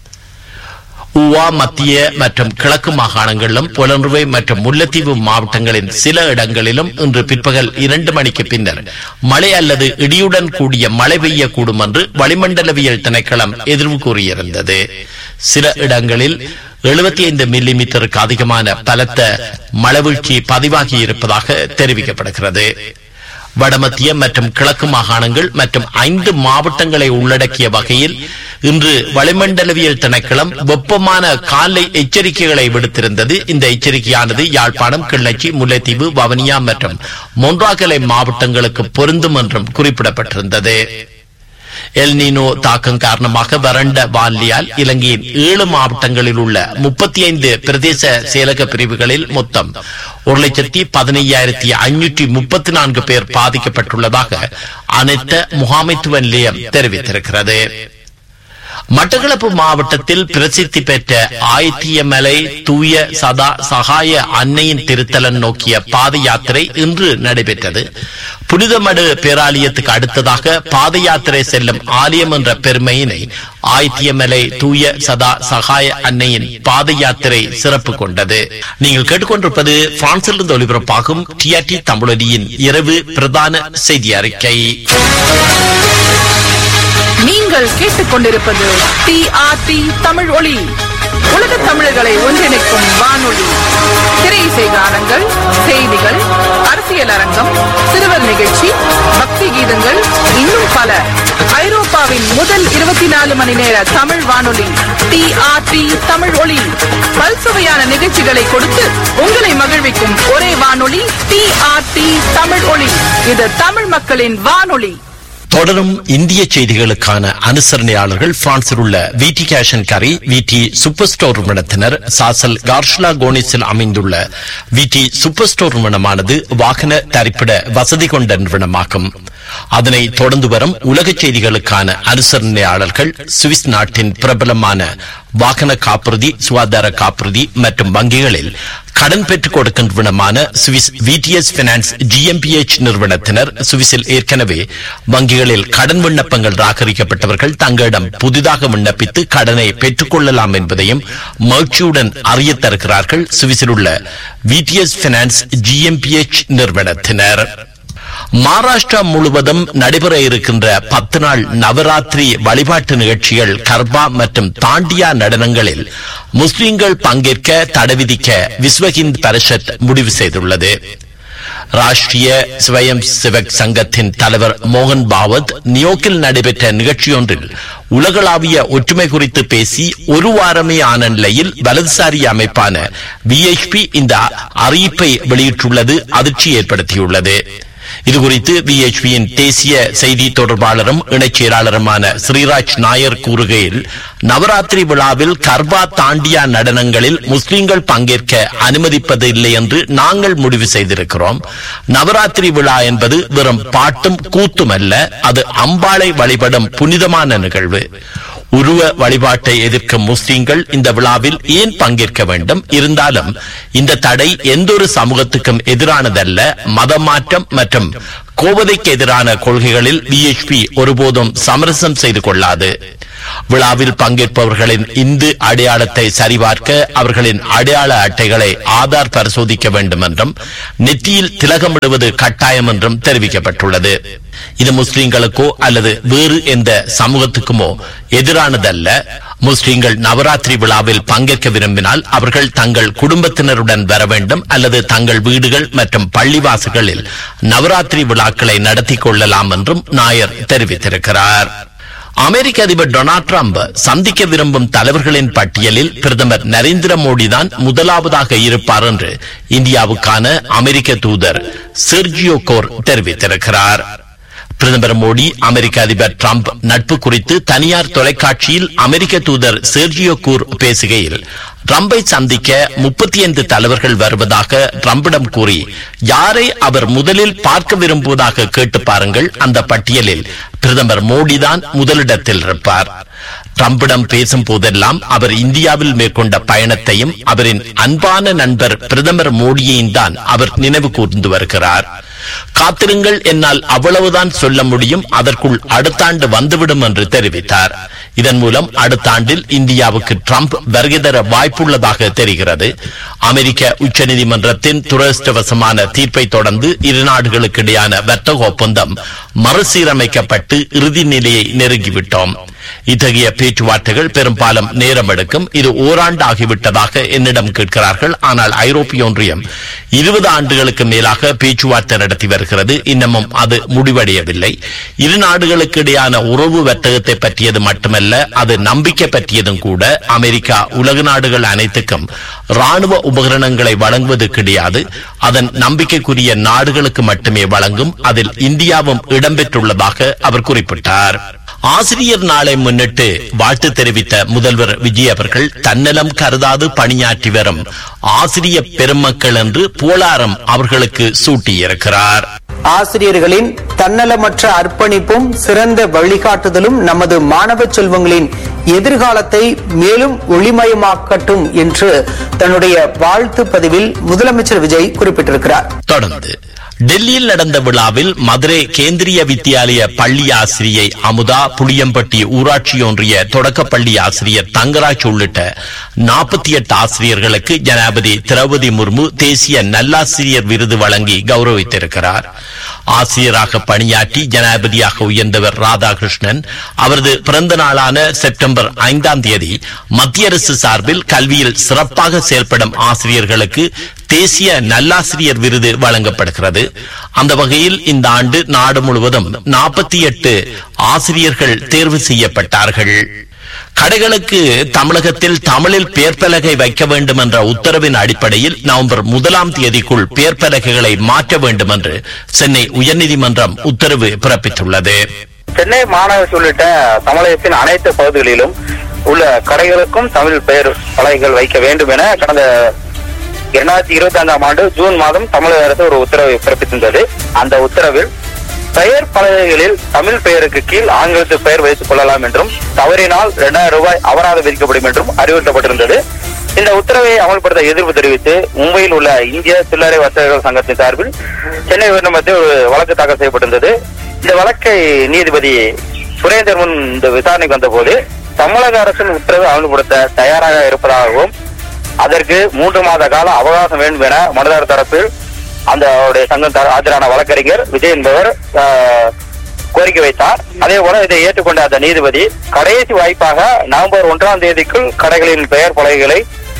ஊவா மத்திய மற்றும் கிழக்கு மாகாணங்களிலும் புலனுவை மற்றும் முல்லைத்தீவு மாவட்டங்களின் சில இடங்களிலும் இன்று பிற்பகல் இரண்டு மணிக்கு பின்னர் மழை அல்லது இடியுடன் கூடிய மழை பெய்யக்கூடும் என்று வளிமண்டலவியல் திணைக்களம் எதிர்வு கூறியிருந்தது சில இடங்களில் எழுபத்தி ஐந்து மில்லி மீட்டருக்கு அதிகமான பலத்த மழவீழ்ச்சி பதிவாகி இருப்பதாக தெரிவிக்கப்படுகிறது வடமத்திய மற்றும் கிழக்கு மாகாணங்கள் மற்றும் ஐந்து மாவட்டங்களை உள்ளடக்கிய வகையில் இன்று வளிமண்டலவியல் திணைக்களம் வெப்பமான காலை எச்சரிக்கைகளை விடுத்திருந்தது இந்த எச்சரிக்கையானது யாழ்ப்பாணம் கிள்ளச்சி முல்லைத்தீவு வவனியா மற்றும் மொன்றாகலை மாவட்டங்களுக்கு பொருந்தும் என்றும் குறிப்பிடப்பட்டிருந்தது எல்னினோ தாக்கம் காரணமாக வறண்ட வான்லியால் இலங்கையின் ஏழு மாவட்டங்களில் உள்ள முப்பத்தி ஐந்து பிரதேச செயலக பிரிவுகளில் மொத்தம் ஒரு லட்சத்தி பதினையாயிரத்தி ஐநூற்றி முப்பத்தி நான்கு பேர் பாதிக்கப்பட்டுள்ளதாக அனைத்த முகாமைத்துவ நிலையம் தெரிவித்திருக்கிறது மட்டக்களப்பு மாவட்டத்தில் பிரசித்தி பெற்ற ஆயத்தியமலை தூய சதா சகாய அன்னையின் திருத்தலன் நோக்கிய பாத யாத்திரை இன்று நடைபெற்றது புனிதமடு பேராலயத்துக்கு அடுத்ததாக பாத யாத்திரை செல்லும் ஆலயம் என்ற பெருமையினை ஆயத்தியமலை தூய சதா சகாய அன்னையின் பாத யாத்திரை சிறப்பு கொண்டது நீங்கள் கேட்டுக்கொண்டிருப்பது பிரான்சிலிருந்து ஒலிபரப்பாகும் டிஆர்டி தமிழடியின் இரவு பிரதான செய்தி அறிக்கை நீங்கள் கேட்டுக்கொண்டிருப்பது டிஆர்டி தமிழ் ஒளி உலக தமிழர்களை ஒன்றிணைக்கும் வானொலி திரை இசை கானங்கள் செய்திகள் அரசியல் அரங்கம் சிறுவர் நிகழ்ச்சி பக்தி கீதங்கள் இன்னும் பல ஐரோப்பாவின் முதல் இருபத்தி நாலு மணி நேர தமிழ் வானொலி டிஆர்டி தமிழ் ஒளி பல்சுவையான நிகழ்ச்சிகளை கொடுத்து உங்களை மகிழ்விக்கும் ஒரே வானொலி டிஆர்டி தமிழ் ஒளி இது தமிழ் மக்களின் வானொலி தொடரும் இந்திய செய்திகளுக்கான அனுசரணையாளர்கள் பிரான்சில் உள்ள விடி கேஷன் கரி விடி சூப்பர் ஸ்டோர் நிறுவனத்தினர் சாசல் கார்ஷ்லா கோனிஸில் அமைந்துள்ள விடி சூப்பர் ஸ்டோர் நிறுவனமானது வாகன தரிப்பிட வசதி கொண்ட நிறுவனமாகும் அதனை தொடர்ந்து வரும் உலக செய்திகளுக்கான அனுசரணையாளர்கள் சுவிஸ் நாட்டின் பிரபலமான வாகன காப்புறுதி சுகாதார காப்புறுதி மற்றும் வங்கிகளில் கடன் பெற்றுக் கொடுக்கின்றவனமான சுவிஸ் விடிஎஸ் பினான்ஸ் ஜிஎம்பிஎச் நிறுவனத்தினர் சுவிஸில் ஏற்கனவே வங்கிகளில் கடன் விண்ணப்பங்கள் ராகரிக்கப்பட்டவர்கள் தங்களிடம் புதிதாக விண்ணப்பித்து கடனை பெற்றுக் கொள்ளலாம் என்பதையும் மகிழ்ச்சியுடன் அறிய தருகிறார்கள் சுவிஸில் உள்ள விடிஎஸ் பினான்ஸ் ஜிஎம்பிஎச் நிறுவனத்தினர் மகாராஷ்டிரா முழுவதும் நடைபெற இருக்கின்ற பத்து நாள் நவராத்திரி வழிபாட்டு நிகழ்ச்சிகள் கர்பா மற்றும் தாண்டியா நடனங்களில் முஸ்லிம்கள் பங்கேற்க தடை விதிக்க விஸ்வ ஹிந்த் பரிஷத் முடிவு செய்துள்ளது ராஷ்டிரிய ஸ்வயம் சிவக் சங்கத்தின் தலைவர் மோகன் பாவத் நியோக்கில் நடைபெற்ற நிகழ்ச்சியொன்றில் உலகளாவிய ஒற்றுமை குறித்து பேசி ஒரு வாரமே ஆன நிலையில் வலதுசாரி அமைப்பான விஎச்பி இந்த அறிவிப்பை வெளியிட்டுள்ளது அதிர்ச்சி ஏற்படுத்தியுள்ளது இதுகுறித்து விஎச்பியின் தேசிய செய்தி தொடர்பாளரும் இணைச் செயலாளருமான ஸ்ரீராஜ் நாயர் கூறுகையில் நவராத்திரி விழாவில் கர்பா தாண்டியா நடனங்களில் முஸ்லிம்கள் பங்கேற்க அனுமதிப்பது இல்லை என்று நாங்கள் முடிவு செய்திருக்கிறோம் நவராத்திரி விழா என்பது வெறும் பாட்டும் கூத்தும் அல்ல அது அம்பாளை வழிபடும் புனிதமான நிகழ்வு உருவ வழிபாட்டை எதிர்க்கும் முஸ்லிம்கள் இந்த விழாவில் ஏன் பங்கேற்க வேண்டும் இருந்தாலும் இந்த தடை எந்தொரு சமூகத்துக்கும் எதிரானதல்ல மதம் மாற்றம் மற்றும் கோவதைக்கு எதிரான கொள்கைகளில் விஎச்பி ஒருபோதும் சமரசம் செய்து கொள்ளாது விழாவில் பங்கேற்பவர்களின் இந்து அடையாளத்தை சரிபார்க்க அவர்களின் அடையாள அட்டைகளை ஆதார் பரிசோதிக்க வேண்டும் என்றும் நெற்றியில் திலகமிடுவது கட்டாயம் என்றும் தெரிவிக்கப்பட்டுள்ளது இது முஸ்லிம்களுக்கோ அல்லது வேறு எந்த சமூகத்துக்குமோ எதிரானதல்ல முஸ்லிம்கள் நவராத்திரி விழாவில் பங்கேற்க விரும்பினால் அவர்கள் தங்கள் குடும்பத்தினருடன் வர வேண்டும் அல்லது தங்கள் வீடுகள் மற்றும் பள்ளிவாசல்களில் நவராத்திரி விழாக்களை நடத்தி கொள்ளலாம் என்றும் நாயர் தெரிவித்திருக்கிறார் அமெரிக்க அதிபர் டொனால்ட் ட்ரம்ப் சந்திக்க விரும்பும் தலைவர்களின் பட்டியலில் பிரதமர் நரேந்திர மோடி தான் முதலாவதாக இருப்பார் என்று இந்தியாவுக்கான அமெரிக்க தூதர் செர்ஜியோ கோர் தெரிவித்திருக்கிறார் பிரதமர் மோடி அமெரிக்க அதிபர் டிரம்ப் நட்பு குறித்து தனியார் தொலைக்காட்சியில் அமெரிக்க தூதர் செர்ஜியோ கூர் பேசுகையில் ட்ரம்பை சந்திக்க முப்பத்தி ஐந்து தலைவர்கள் வருவதாக ட்ரம்பிடம் கூறி யாரை அவர் முதலில் பார்க்க விரும்புவதாக கேட்டு பாருங்கள் அந்த பட்டியலில் பிரதமர் மோடிதான் முதலிடத்தில் இருப்பார் ட்ரம்பிடம் பேசும் போதெல்லாம் அவர் இந்தியாவில் மேற்கொண்ட பயணத்தையும் அவரின் அன்பான நண்பர் பிரதமர் மோடியையும் தான் அவர் நினைவு கூர்ந்து வருகிறார் காத்திருங்கள் என்னால் அவ்வளவுதான் சொல்ல முடியும் அதற்குள் அடுத்த ஆண்டு வந்துவிடும் என்று தெரிவித்தார் இதன் மூலம் அடுத்த ஆண்டில் இந்தியாவுக்கு ட்ரம்ப் வருகை தர வாய்ப்புள்ளதாக தெரிகிறது அமெரிக்க உச்சநீதிமன்றத்தின் துரதிருஷ்டவசமான தீர்ப்பை தொடர்ந்து இரு நாடுகளுக்கு இடையான வர்த்தக ஒப்பந்தம் மறுசீரமைக்கப்பட்டு இறுதி நிலையை நெருங்கிவிட்டோம் இத்தகைய பேச்சுவார்த்தைகள் பெரும்பாலும் நேரம் எடுக்கும் இது ஓராண்டு ஆகிவிட்டதாக என்னிடம் கேட்கிறார்கள் ஆனால் ஐரோப்பிய ஒன்றியம் இருபது ஆண்டுகளுக்கு மேலாக பேச்சுவார்த்தை நடத்தி வருகிறது இன்னமும் அது முடிவடையவில்லை இரு நாடுகளுக்கு இடையான உறவு வர்த்தகத்தை பற்றியது மட்டுமல்ல அது நம்பிக்கை பற்றியதும் கூட அமெரிக்கா உலக நாடுகள் அனைத்துக்கும் ராணுவ உபகரணங்களை வழங்குவது கிடையாது அதன் நம்பிக்கைக்குரிய நாடுகளுக்கு மட்டுமே வழங்கும் அதில் இந்தியாவும் இடம்பெற்றுள்ளதாக அவர் குறிப்பிட்டார் ஆசிரியர் நாளை முன்னிட்டு வாழ்த்து தெரிவித்த முதல்வர் விஜய் அவர்கள் தன்னலம் கருதாது பணியாற்றி வரும் ஆசிரிய பெருமக்கள் என்று புகழாரம் அவர்களுக்கு சூட்டியிருக்கிறார் ஆசிரியர்களின் தன்னலமற்ற அர்ப்பணிப்பும் சிறந்த வழிகாட்டுதலும் நமது மாணவ செல்வங்களின் எதிர்காலத்தை மேலும் ஒளிமயமாக்கட்டும் என்று தன்னுடைய வாழ்த்து பதிவில் முதலமைச்சர் விஜய் குறிப்பிட்டிருக்கிறார் தொடர்ந்து டெல்லியில் நடந்த விழாவில் மதுரை கேந்திரிய வித்தியாலய பள்ளி ஆசிரியை அமுதா புளியம்பட்டி ஊராட்சி ஒன்றிய தொடக்கப்பள்ளி ஆசிரியர் தங்கராஜ் உள்ளிட்ட நாற்பத்தி எட்டு ஆசிரியர்களுக்கு ஜனாபதி திரௌபதி முர்மு தேசிய நல்லாசிரியர் விருது வழங்கி கௌரவித்திருக்கிறார் ஆசிரியராக பணியாற்றி ஜனாதிபதியாக உயர்ந்தவர் ராதாகிருஷ்ணன் அவரது பிறந்த நாளான செப்டம்பர் ஐந்தாம் தேதி மத்திய அரசு சார்பில் கல்வியில் சிறப்பாக செயல்படும் ஆசிரியர்களுக்கு தேசிய நல்லாசிரியர் விருது வழங்கப்படுகிறது அந்த வகையில் இந்த ஆண்டு நாடு முழுவதும் நாற்பத்தி எட்டு ஆசிரியர்கள் தேர்வு செய்யப்பட்டார்கள் கடைகளுக்கு தமிழகத்தில் தமிழில் பேர்பலகை வைக்க வேண்டும் என்ற உத்தரவின் அடிப்படையில் நவம்பர் முதலாம் தேதிக்குள் பேர்பலகைகளை மாற்ற வேண்டும் என்று சென்னை உயர்நீதிமன்றம் உத்தரவு பிறப்பித்துள்ளது சென்னை மாநகராட்சி உள்ளிட்ட தமிழகத்தின் அனைத்து பகுதிகளிலும் உள்ள கடைகளுக்கும் தமிழ் பெயர் பலகைகள் வைக்க வேண்டும் என கடந்த இரண்டாயிரத்தி இருபத்தி ஐந்தாம் ஆண்டு ஜூன் மாதம் தமிழக அரசு ஒரு உத்தரவை பிறப்பித்திருந்தது அந்த உத்தரவில் பெயர் பலகைகளில் தமிழ் பெயருக்கு கீழ் ஆங்கிலத்து பெயர் வைத்துக் கொள்ளலாம் என்றும் தவறினால் இரண்டாயிரம் ரூபாய் அபராதம் விதிக்கப்படும் என்றும் அறிவுறுத்தப்பட்டிருந்தது இந்த உத்தரவை அமல்படுத்த எதிர்ப்பு தெரிவித்து மும்பையில் உள்ள இந்திய சில்லறை வர்த்தகர்கள் சங்கத்தின் சார்பில் சென்னை உயர்நீதிமன்றத்தில் ஒரு வழக்கு தாக்கல் செய்யப்பட்டிருந்தது இந்த வழக்கை நீதிபதி சுரேந்தர் முன் இந்த விசாரணைக்கு வந்தபோது தமிழக அரசின் உத்தரவை அமல்படுத்த தயாராக இருப்பதாகவும் அதற்கு மூன்று மாத கால அவகாசம் வேண்டும் என மனுதாரர் தரப்பில் அந்த அவருடைய சங்கம் தர- ஆஜரான வழக்கறிஞர் விஜய் என்பவர் ஆஹ், கோரிக்கை வைத்தார் அதே போல இதை ஏற்றுக்கொண்ட அந்த நீதிபதி கடைசி வாய்ப்பாக நவம்பர் ஒன்றாம் தேதிக்குள் கடைகளின் பெயர் பலகைகளை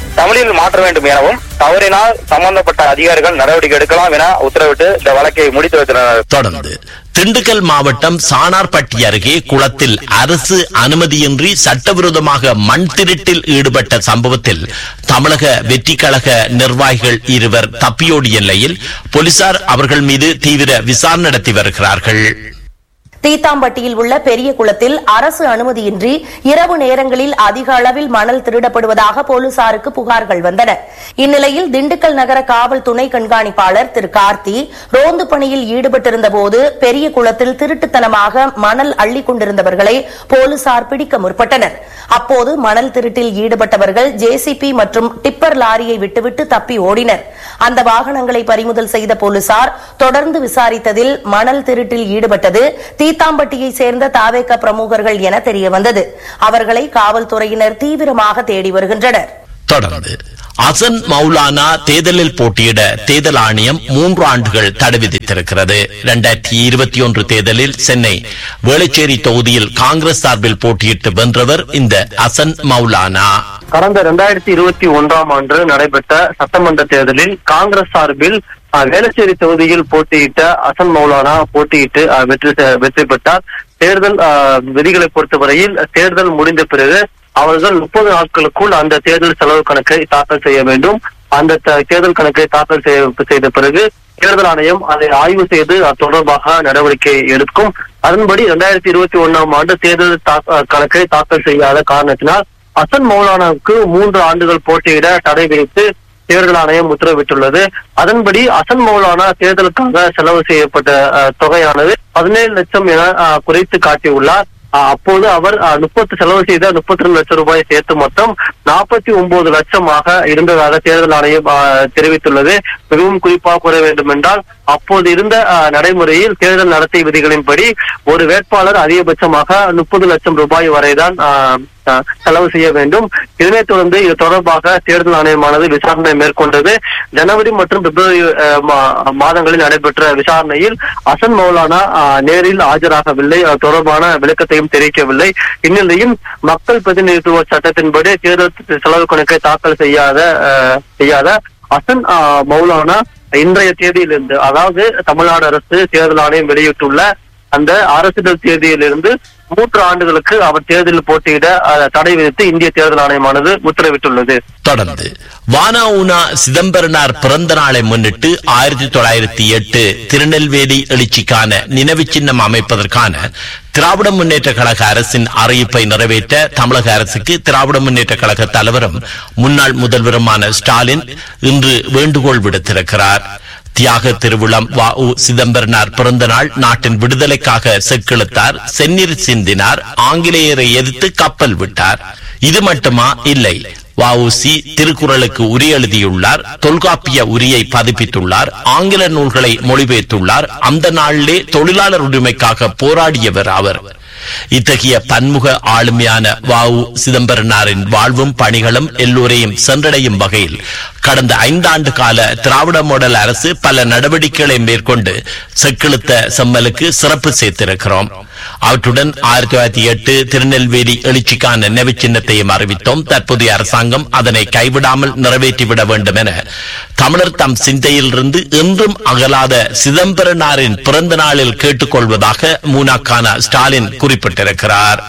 தமிழில் மாற்ற வேண்டும் எனவும் தவறினால் சம்பந்தப்பட்ட அதிகாரிகள் நடவடிக்கை எடுக்கலாம் என உத்தரவிட்டு இந்த வழக்கை முடித்து வைத்தனர் தொடர்ந்து திண்டுக்கல் மாவட்டம் சானார்பட்டி அருகே குளத்தில் அரசு அனுமதியின்றி சட்டவிரோதமாக மண் திருட்டில் ஈடுபட்ட சம்பவத்தில் தமிழக வெற்றி கழக நிர்வாகிகள் இருவர் தப்பியோடிய நிலையில் போலீசார் அவர்கள் மீது தீவிர விசாரணை நடத்தி வருகிறார்கள் தீத்தாம்பட்டியில் உள்ள பெரிய குளத்தில் அரசு அனுமதியின்றி இரவு நேரங்களில் அதிக அளவில் மணல் திருடப்படுவதாக போலீசாருக்கு புகார்கள் வந்தன இந்நிலையில் திண்டுக்கல் நகர காவல் துணை கண்காணிப்பாளர் திரு கார்த்தி ரோந்து பணியில் ஈடுபட்டிருந்த போது பெரிய குளத்தில் திருட்டுத்தனமாக மணல் அள்ளிக் கொண்டிருந்தவர்களை போலீசார் பிடிக்க முற்பட்டனர் அப்போது மணல் திருட்டில் ஈடுபட்டவர்கள் ஜேசிபி மற்றும் டிப்பர் லாரியை விட்டுவிட்டு தப்பி ஓடினர் அந்த வாகனங்களை பறிமுதல் செய்த போலீசார் தொடர்ந்து விசாரித்ததில் மணல் திருட்டில் ஈடுபட்டது தீத்தாம்பட்டியை சேர்ந்த தாவேக்க பிரமுகர்கள் என தெரியவந்தது அவர்களை காவல்துறையினர் தீவிரமாக தேடி வருகின்றனர் தொடர்ந்து அசன் மௌலானா தேர்தலில் போட்டியிட தேர்தல் ஆணையம் மூன்று ஆண்டுகள் தடை விதித்திருக்கிறது இரண்டாயிரத்தி இருபத்தி ஒன்று தேர்தலில் சென்னை வேளச்சேரி தொகுதியில் காங்கிரஸ் சார்பில் போட்டியிட்டு வென்றவர் இந்த அசன் மௌலானா கடந்த இரண்டாயிரத்தி இருபத்தி ஒன்றாம் ஆண்டு நடைபெற்ற சட்டமன்ற தேர்தலில் காங்கிரஸ் சார்பில் அஹ், வேளச்சேரி தொகுதியில் போட்டியிட்ட அசன் மௌலானா போட்டியிட்டு அஹ், வெற்றி பெ- வெற்றி பெற்றார் தேர்தல் அஹ், விதிகளை பொறுத்தவரையில் தேர்தல் முடிந்த பிறகு அவர்கள் முப்பது நாட்களுக்குள் அந்த தேர்தல் செலவு கணக்கை தாக்கல் செய்ய வேண்டும் அந்த த- தேர்தல் கணக்கை தாக்கல் செய்ய- செய்த பிறகு தேர்தல் ஆணையம் அதை ஆய்வு செய்து அது தொடர்பாக நடவடிக்கை எடுக்கும் அதன்படி இரண்டாயிரத்தி இருபத்தி ஒன்னாம் ஆண்டு தேர்தல் தா- அஹ், கணக்கை தாக்கல் செய்யாத காரணத்தினால் அசன் மௌலானாவுக்கு மூன்று ஆண்டுகள் போட்டியிட தடை விதித்து தேர்தல் ஆணையம் உத்தரவிட்டுள்ளது அதன்படி அசன் மௌலானா தேர்தலுக்காக செலவு செய்யப்பட்ட அஹ், தொகையானது பதினேழு லட்சம் என அஹ், குறைத்து காட்டியுள்ளார் அஹ், அப்போது அவர் முப்பத்து செலவு செய்த முப்பத்தி ரெண்டு லட்சம் ரூபாய் சேர்த்து மொத்தம் நாற்பத்தி ஒன்பது லட்சமாக இருந்ததாக தேர்தல் ஆணையம் அஹ், தெரிவித்துள்ளது மிகவும் குறிப்பாக கூற வேண்டும் என்றால் அப்போது இருந்த அஹ், நடைமுறையில் தேர்தல் நடத்தை விதிகளின்படி ஒரு வேட்பாளர் அதிகபட்சமாக முப்பது லட்சம் ரூபாய் வரைதான் அஹ், அஹ், செலவு செய்ய வேண்டும் இதனைத் தொடர்ந்து இது தொடர்பாக தேர்தல் ஆணையமானது விசாரணை மேற்கொண்டது ஜனவரி மற்றும் பிப்ரவரி அஹ், மா- மாதங்களில் நடைபெற்ற விசாரணையில் அசன் மௌலானா அஹ், நேரில் ஆஜராகவில்லை அது தொடர்பான விளக்கத்தையும் தெரிவிக்கவில்லை இந்நிலையில் மக்கள் பிரதிநிதித்துவ சட்டத்தின்படி தேர்தல் செலவு கணக்கை தாக்கல் செய்யாத அஹ், செய்யாத அசன் அஹ், மௌலானா இன்றைய தேதியிலிருந்து அதாவது தமிழ்நாடு அரசு தேர்தல் ஆணையம் வெளியிட்டுள்ள அந்த அரசியல் தேதியிலிருந்து மூன்று ஆண்டுகளுக்கு அவர் தேர்தலில் போட்டியிட அஹ், தடை விதித்து இந்திய தேர்தல் ஆணையமானது உத்தரவிட்டுள்ளது தொடர்ந்து வானாவுனா சிதம்பரனார் பிறந்த நாளை முன்னிட்டு ஆயிரத்தி தொள்ளாயிரத்தி எட்டு திருநெல்வேலி எழுச்சிக்கான நினைவு சின்னம் அமைப்பதற்கான திராவிட முன்னேற்ற கழக அரசின் அறிவிப்பை நிறைவேற்ற தமிழக அரசுக்கு திராவிட முன்னேற்ற கழக தலைவரும் முன்னாள் முதல்வருமான ஸ்டாலின் இன்று வேண்டுகோள் விடுத்திருக்கிறார் தியாக திருவிழம் வ உ சிதம்பரனார் பிறந்த நாள் நாட்டின் விடுதலைக்காக செக்கிழுத்தார் செந்நீர் சிந்தினார் ஆங்கிலேயரை எதிர்த்து கப்பல் விட்டார் இது மட்டுமா இல்லை வஉசி திருக்குறளுக்கு உரி எழுதியுள்ளார் தொல்காப்பிய உரியை பதிப்பித்துள்ளார் ஆங்கில நூல்களை மொழிபெயர்த்துள்ளார் அந்த நாளிலே தொழிலாளர் உரிமைக்காக போராடியவர் அவர் இத்தகைய பன்முக ஆளுமையான வாவு சிதம்பரனாரின் வாழ்வும் பணிகளும் எல்லோரையும் சென்றடையும் வகையில் கடந்த ஐந்தாண்டு கால திராவிட மாடல் அரசு பல நடவடிக்கைகளை மேற்கொண்டு செக்கிழுத்த செம்மலுக்கு சிறப்பு சேர்த்திருக்கிறோம் அவற்றுடன் ஆயிரத்தி தொள்ளாயிரத்தி எட்டு திருநெல்வேலி எழுச்சிக்கான நினைவு சின்னத்தையும் அறிவித்தோம் தற்போதைய அரசாங்கம் அதனை கைவிடாமல் நிறைவேற்றிவிட வேண்டும் என தமிழர் தம் சிந்தையிலிருந்து என்றும் அகலாத சிதம்பரனாரின் பிறந்த நாளில் கேட்டுக்கொள்வதாக மூனாக்கான ஸ்டாலின் குறிப்பிட்டிருக்கிறார்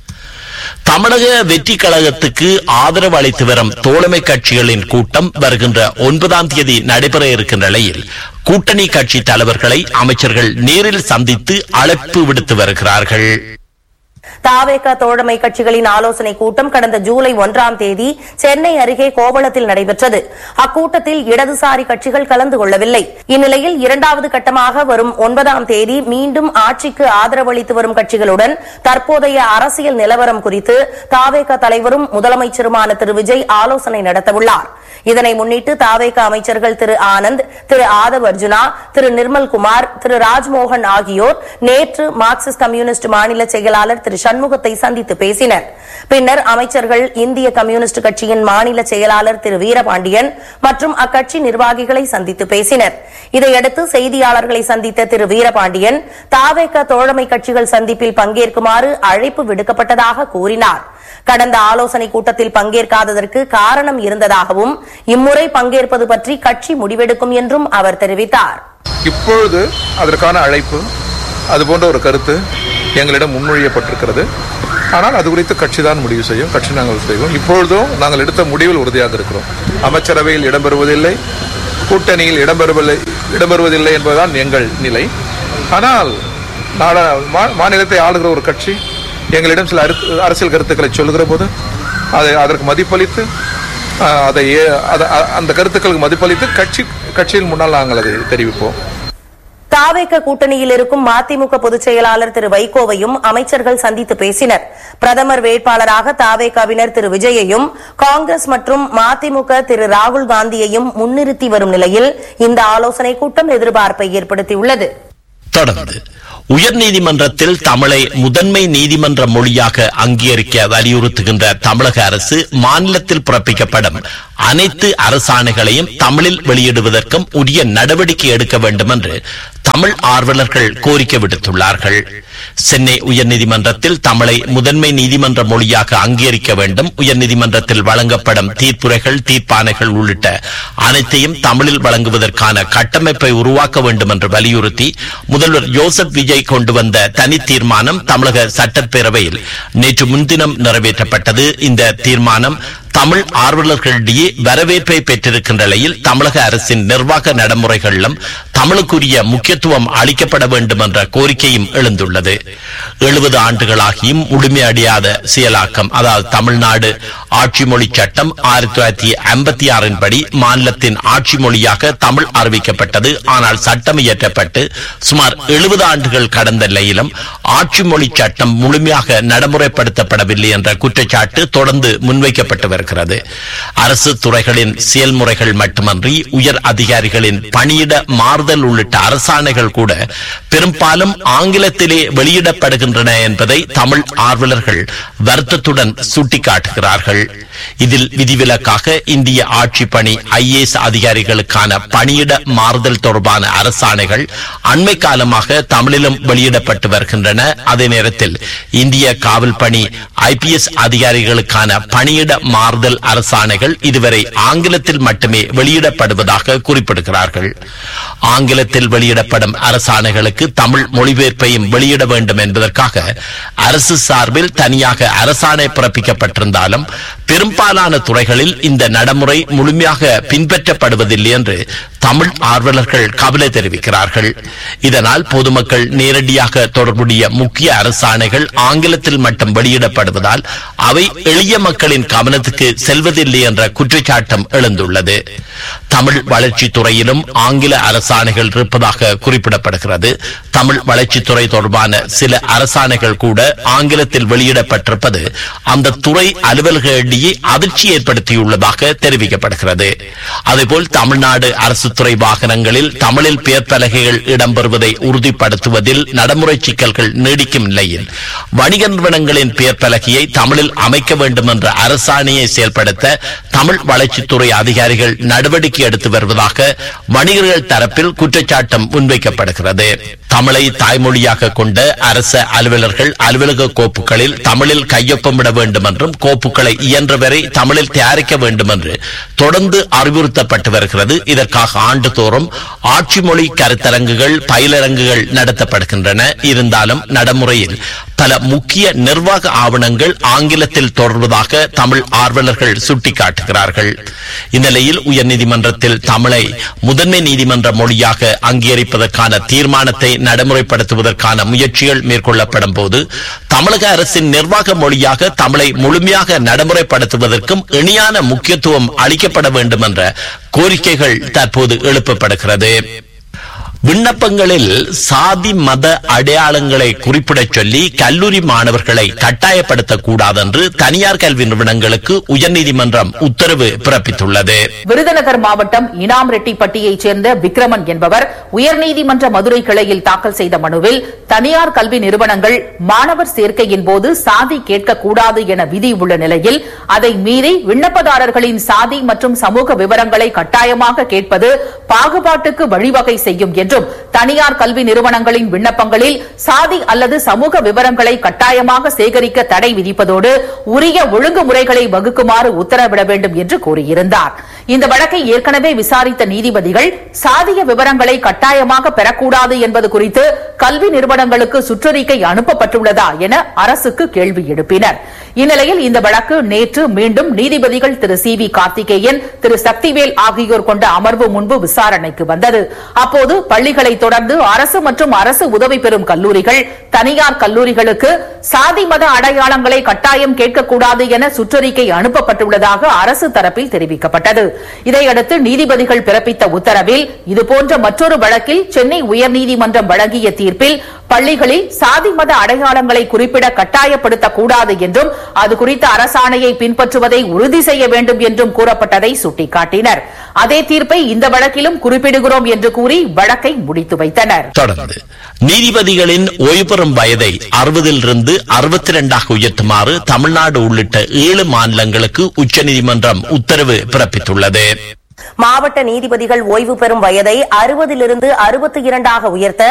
தமிழக வெற்றி கழகத்துக்கு ஆதரவு அளித்து வரும் தோழமை கட்சிகளின் கூட்டம் வருகின்ற ஒன்பதாம் தேதி நடைபெற இருக்கின்ற நிலையில் கூட்டணி கட்சி தலைவர்களை அமைச்சர்கள் நேரில் சந்தித்து அழைப்பு விடுத்து வருகிறார்கள் தாவேக தோழமை கட்சிகளின் ஆலோசனை கூட்டம் கடந்த ஜூலை ஒன்றாம் தேதி சென்னை அருகே கோவளத்தில் நடைபெற்றது அக்கூட்டத்தில் இடதுசாரி கட்சிகள் கலந்து கொள்ளவில்லை இந்நிலையில் இரண்டாவது கட்டமாக வரும் ஒன்பதாம் தேதி மீண்டும் ஆட்சிக்கு ஆதரவளித்து வரும் கட்சிகளுடன் தற்போதைய அரசியல் நிலவரம் குறித்து தாவேக தலைவரும் முதலமைச்சருமான திரு விஜய் ஆலோசனை நடத்தவுள்ளார் இதனை முன்னிட்டு தாவேக அமைச்சர்கள் திரு ஆனந்த் திரு ஆதவ் அர்ஜுனா திரு நிர்மல்குமார் திரு ராஜ்மோகன் ஆகியோர் நேற்று மார்க்சிஸ்ட் கம்யூனிஸ்ட் மாநில செயலாளர் திரு சண்முகத்தை சந்தித்து பேசினர் பின்னர் அமைச்சர்கள் இந்திய கம்யூனிஸ்ட் கட்சியின் மாநில செயலாளர் திரு வீரபாண்டியன் மற்றும் அக்கட்சி நிர்வாகிகளை சந்தித்து பேசினர் இதையடுத்து செய்தியாளர்களை சந்தித்த திரு வீரபாண்டியன் தாவேக தோழமை கட்சிகள் சந்திப்பில் பங்கேற்குமாறு அழைப்பு விடுக்கப்பட்டதாக கூறினார் கடந்த ஆலோசனை கூட்டத்தில் பங்கேற்காததற்கு காரணம் இருந்ததாகவும் இம்முறை பங்கேற்பது பற்றி கட்சி முடிவெடுக்கும் என்றும் அவர் தெரிவித்தார் இப்பொழுது அதற்கான அழைப்பு அது போன்ற ஒரு கருத்து எங்களிடம் முன்மொழியப்பட்டிருக்கிறது ஆனால் அது குறித்து கட்சி தான் முடிவு செய்யும் கட்சி நாங்கள் செய்வோம் இப்பொழுதும் நாங்கள் எடுத்த முடிவில் உறுதியாக இருக்கிறோம் அமைச்சரவையில் இடம்பெறுவதில்லை கூட்டணியில் இடம்பெறுவதில்லை இடம்பெறுவதில்லை என்பதுதான் எங்கள் நிலை ஆனால் நாட மா- மாநிலத்தை ஆளுகிற ஒரு கட்சி எங்களிடம் சில அரு- அரசியல் கருத்துக்களை சொல்லுகிற போது அதை அதற்கு மதிப்பளித்து ஆஹ், அதை ஏ- அத- அ- அந்த கருத்துக்களுக்கு மதிப்பளித்து கட்சி கட்சியின் முன்னால் நாங்கள் அதை தெரிவிப்போம் தாவேக கூட்டணியில் இருக்கும் மதிமுக பொதுச் செயலாளர் திரு வைகோவையும் அமைச்சர்கள் சந்தித்து பேசினர் பிரதமர் வேட்பாளராக தாவேகாவினர் திரு விஜயையும் காங்கிரஸ் மற்றும் மதிமுக திரு ராகுல் காந்தியையும் முன்னிறுத்தி வரும் நிலையில் இந்த ஆலோசனை கூட்டம் எதிர்பார்ப்பை ஏற்படுத்தியுள்ளது தொடர்ந்து உயர்நீதிமன்றத்தில் தமிழை முதன்மை நீதிமன்ற மொழியாக அங்கீகரிக்க வலியுறுத்துகின்ற தமிழக அரசு மாநிலத்தில் பிறப்பிக்கப்படும் அனைத்து அரசாணைகளையும் தமிழில் வெளியிடுவதற்கும் உரிய நடவடிக்கை எடுக்க வேண்டும் என்று தமிழ் ஆர்வலர்கள் கோரிக்கை விடுத்துள்ளார்கள் சென்னை உயர்நீதிமன்றத்தில் தமிழை முதன்மை நீதிமன்ற மொழியாக அங்கீகரிக்க வேண்டும் உயர்நீதிமன்றத்தில் வழங்கப்படும் தீர்ப்புரைகள் தீர்ப்பாணைகள் உள்ளிட்ட அனைத்தையும் தமிழில் வழங்குவதற்கான கட்டமைப்பை உருவாக்க வேண்டும் என்று வலியுறுத்தி முதல்வர் ஜோசப் விஜய் கொண்டு வந்த தனி தீர்மானம் தமிழக சட்டப்பேரவையில் நேற்று முன்தினம் நிறைவேற்றப்பட்டது இந்த தீர்மானம் தமிழ் ஆர்வலர்களிடையே வரவேற்பை பெற்றிருக்கின்ற நிலையில் தமிழக அரசின் நிர்வாக நடைமுறைகளிலும் தமிழுக்குரிய முக்கியத்துவம் அளிக்கப்பட வேண்டும் என்ற கோரிக்கையும் எழுந்துள்ளது எழுபது ஆண்டுகளாகியும் முழுமையடையாத செயலாக்கம் அதாவது தமிழ்நாடு ஆட்சி மொழி சட்டம் ஆயிரத்தி தொள்ளாயிரத்தி ஐம்பத்தி ஆறின் படி மாநிலத்தின் ஆட்சி மொழியாக தமிழ் அறிவிக்கப்பட்டது ஆனால் சட்டம் இயற்றப்பட்டு சுமார் எழுபது ஆண்டுகள் கடந்த நிலையிலும் ஆட்சி மொழி சட்டம் முழுமையாக நடைமுறைப்படுத்தப்படவில்லை என்ற குற்றச்சாட்டு தொடர்ந்து முன்வைக்கப்பட்டு வருகிறது அரசு துறைகளின் செயல்முறைகள் மட்டுமன்றி உயர் அதிகாரிகளின் பணியிட மாறுதல் உள்ளிட்ட அரசாணைகள் கூட பெரும்பாலும் ஆங்கிலத்திலே வெளியிடப்படுகின்றன என்பதை தமிழ் ஆர்வலர்கள் வருத்தத்துடன் சுட்டிக்காட்டுகிறார்கள் இதில் விதிவிலக்காக இந்திய ஆட்சி பணி ஐஏஎஸ் அதிகாரிகளுக்கான பணியிட மாறுதல் தொடர்பான அரசாணைகள் அண்மை காலமாக தமிழிலும் வெளியிடப்பட்டு வருகின்றன அதே நேரத்தில் இந்திய காவல் பணி ஐபிஎஸ் அதிகாரிகளுக்கான பணியிட மாறுதல் அரசாணைகள் இதுவரை ஆங்கிலத்தில் மட்டுமே வெளியிடப்படுவதாக குறிப்பிடுகிறார்கள் ஆங்கிலத்தில் வெளியிடப்படும் அரசாணைகளுக்கு தமிழ் மொழிபெயர்ப்பையும் வெளியிட வேண்டும் என்பதற்காக அரசு சார்பில் தனியாக அரசாணை பிறப்பிக்கப்பட்டிருந்தாலும் பெரும்பாலான துறைகளில் இந்த நடைமுறை முழுமையாக பின்பற்றப்படுவதில்லை என்று தமிழ் ஆர்வலர்கள் கவலை தெரிவிக்கிறார்கள் இதனால் பொதுமக்கள் நேரடியாக தொடர்புடைய முக்கிய அரசாணைகள் ஆங்கிலத்தில் மட்டும் வெளியிடப்படுவதால் அவை எளிய மக்களின் கவனத்துக்கு செல்வதில்லை என்ற குற்றச்சாட்டம் எழுந்துள்ளது தமிழ் வளர்ச்சித் துறையிலும் ஆங்கில அரசாணைகள் இருப்பதாக குறிப்பிடப்படுகிறது தமிழ் வளர்ச்சித்துறை தொடர்பான சில அரசாணைகள் கூட ஆங்கிலத்தில் வெளியிடப்பட்டிருப்பது அந்த துறை அலுவலர்களிடையே அதிர்ச்சி ஏற்படுத்தியுள்ளதாக தெரிவிக்கப்படுகிறது அதேபோல் தமிழ்நாடு அரசு துறை வாகனங்களில் தமிழில் பெயர் பலகைகள் இடம்பெறுவதை உறுதிப்படுத்துவதில் நடைமுறை சிக்கல்கள் நீடிக்கும் நிலையில் வணிக நிறுவனங்களின் பெயர் பலகையை தமிழில் அமைக்க வேண்டும் என்ற அரசாணையை செயல்படுத்த தமிழ் வளர்ச்சித்துறை அதிகாரிகள் நடவடிக்கை எடுத்து வருவதாக வணிகர்கள் தரப்பில் குற்றச்சாட்டம் முன்வைக்கப்படுகிறது தமிழை தாய்மொழியாக கொண்ட அரச அலுவலர்கள் அலுவலக கோப்புகளில் தமிழில் கையொப்பமிட வேண்டும் என்றும் கோப்புகளை இயன்றவரை தமிழில் தயாரிக்க வேண்டும் என்று தொடர்ந்து அறிவுறுத்தப்பட்டு வருகிறது இதற்காக ஆண்டுதோறும் ஆட்சி மொழி கருத்தரங்குகள் பயிலரங்குகள் நடத்தப்படுகின்றன இருந்தாலும் நடைமுறையில் பல முக்கிய நிர்வாக ஆவணங்கள் ஆங்கிலத்தில் தொடர்வதாக தமிழ் ஆர்வலர்கள் சுட்டிக்காட்டுகிறார்கள் இந்நிலையில் உயர்நீதிமன்றத்தில் தமிழை முதன்மை நீதிமன்ற மொழியாக அங்கீகரிப்பதற்கான தீர்மானத்தை நடைமுறைப்படுத்துவதற்கான முயற்சிகள் மேற்கொள்ளப்படும் போது தமிழக அரசின் நிர்வாக மொழியாக தமிழை முழுமையாக நடைமுறைப்படுத்துவதற்கும் இணையான முக்கியத்துவம் அளிக்கப்பட வேண்டும் என்ற கோரிக்கைகள் தற்போது எழுப்பப்படுகிறது விண்ணப்பங்களில் சாதி மத அடையாளங்களை குறிப்பிடச் சொல்லி கல்லூரி மாணவர்களை கட்டாயப்படுத்தக் கூடாது என்று தனியார் கல்வி நிறுவனங்களுக்கு உயர்நீதிமன்றம் உத்தரவு பிறப்பித்துள்ளது விருதுநகர் மாவட்டம் இனாம் ரெட்டிப்பட்டியைச் சேர்ந்த விக்ரமன் என்பவர் உயர்நீதிமன்ற மதுரை கிளையில் தாக்கல் செய்த மனுவில் தனியார் கல்வி நிறுவனங்கள் மாணவர் சேர்க்கையின் போது சாதி கேட்கக்கூடாது என விதி உள்ள நிலையில் அதை மீறி விண்ணப்பதாரர்களின் சாதி மற்றும் சமூக விவரங்களை கட்டாயமாக கேட்பது பாகுபாட்டுக்கு வழிவகை செய்யும் என்றும் தனியார் கல்வி நிறுவனங்களின் விண்ணப்பங்களில் சாதி அல்லது சமூக விவரங்களை கட்டாயமாக சேகரிக்க தடை விதிப்பதோடு உரிய ஒழுங்குமுறைகளை வகுக்குமாறு உத்தரவிட வேண்டும் என்று கூறியிருந்தார் இந்த வழக்கை ஏற்கனவே விசாரித்த நீதிபதிகள் சாதிய விவரங்களை கட்டாயமாக பெறக்கூடாது என்பது குறித்து கல்வி நிறுவனங்களுக்கு சுற்றறிக்கை அனுப்பப்பட்டுள்ளதா என அரசுக்கு கேள்வி எழுப்பினர் இந்நிலையில் இந்த வழக்கு நேற்று மீண்டும் நீதிபதிகள் திரு சி வி கார்த்திகேயன் திரு சக்திவேல் ஆகியோர் கொண்ட அமர்வு முன்பு விசாரணைக்கு வந்தது அப்போது பள்ளிகளை தொடர்ந்து அரசு மற்றும் அரசு உதவி பெறும் கல்லூரிகள் தனியார் கல்லூரிகளுக்கு சாதி மத அடையாளங்களை கட்டாயம் கேட்கக்கூடாது என சுற்றறிக்கை அனுப்பப்பட்டுள்ளதாக அரசு தரப்பில் தெரிவிக்கப்பட்டது இதையடுத்து நீதிபதிகள் பிறப்பித்த உத்தரவில் இதுபோன்ற மற்றொரு வழக்கில் சென்னை உயர்நீதிமன்றம் வழங்கிய தீர்ப்பில் பள்ளிகளில் சாதி மத அடையாளங்களை குறிப்பிட கட்டாயப்படுத்தக்கூடாது என்றும் அது குறித்த அரசாணையை பின்பற்றுவதை உறுதி செய்ய வேண்டும் என்றும் கூறப்பட்டதை சுட்டிக்காட்டினர் அதே தீர்ப்பை இந்த வழக்கிலும் குறிப்பிடுகிறோம் என்று கூறி வழக்கை முடித்து வைத்தனர் தொடர்ந்து நீதிபதிகளின் ஓய்வு பெறும் வயதை அறுபதிலிருந்து அறுபத்தி இரண்டாக உயர்த்துமாறு தமிழ்நாடு உள்ளிட்ட ஏழு மாநிலங்களுக்கு உச்சநீதிமன்றம் உத்தரவு பிறப்பித்துள்ளது மாவட்ட நீதிபதிகள் ஓய்வு பெறும் வயதை அறுபதிலிருந்து அறுபத்தி இரண்டாக உயர்த்த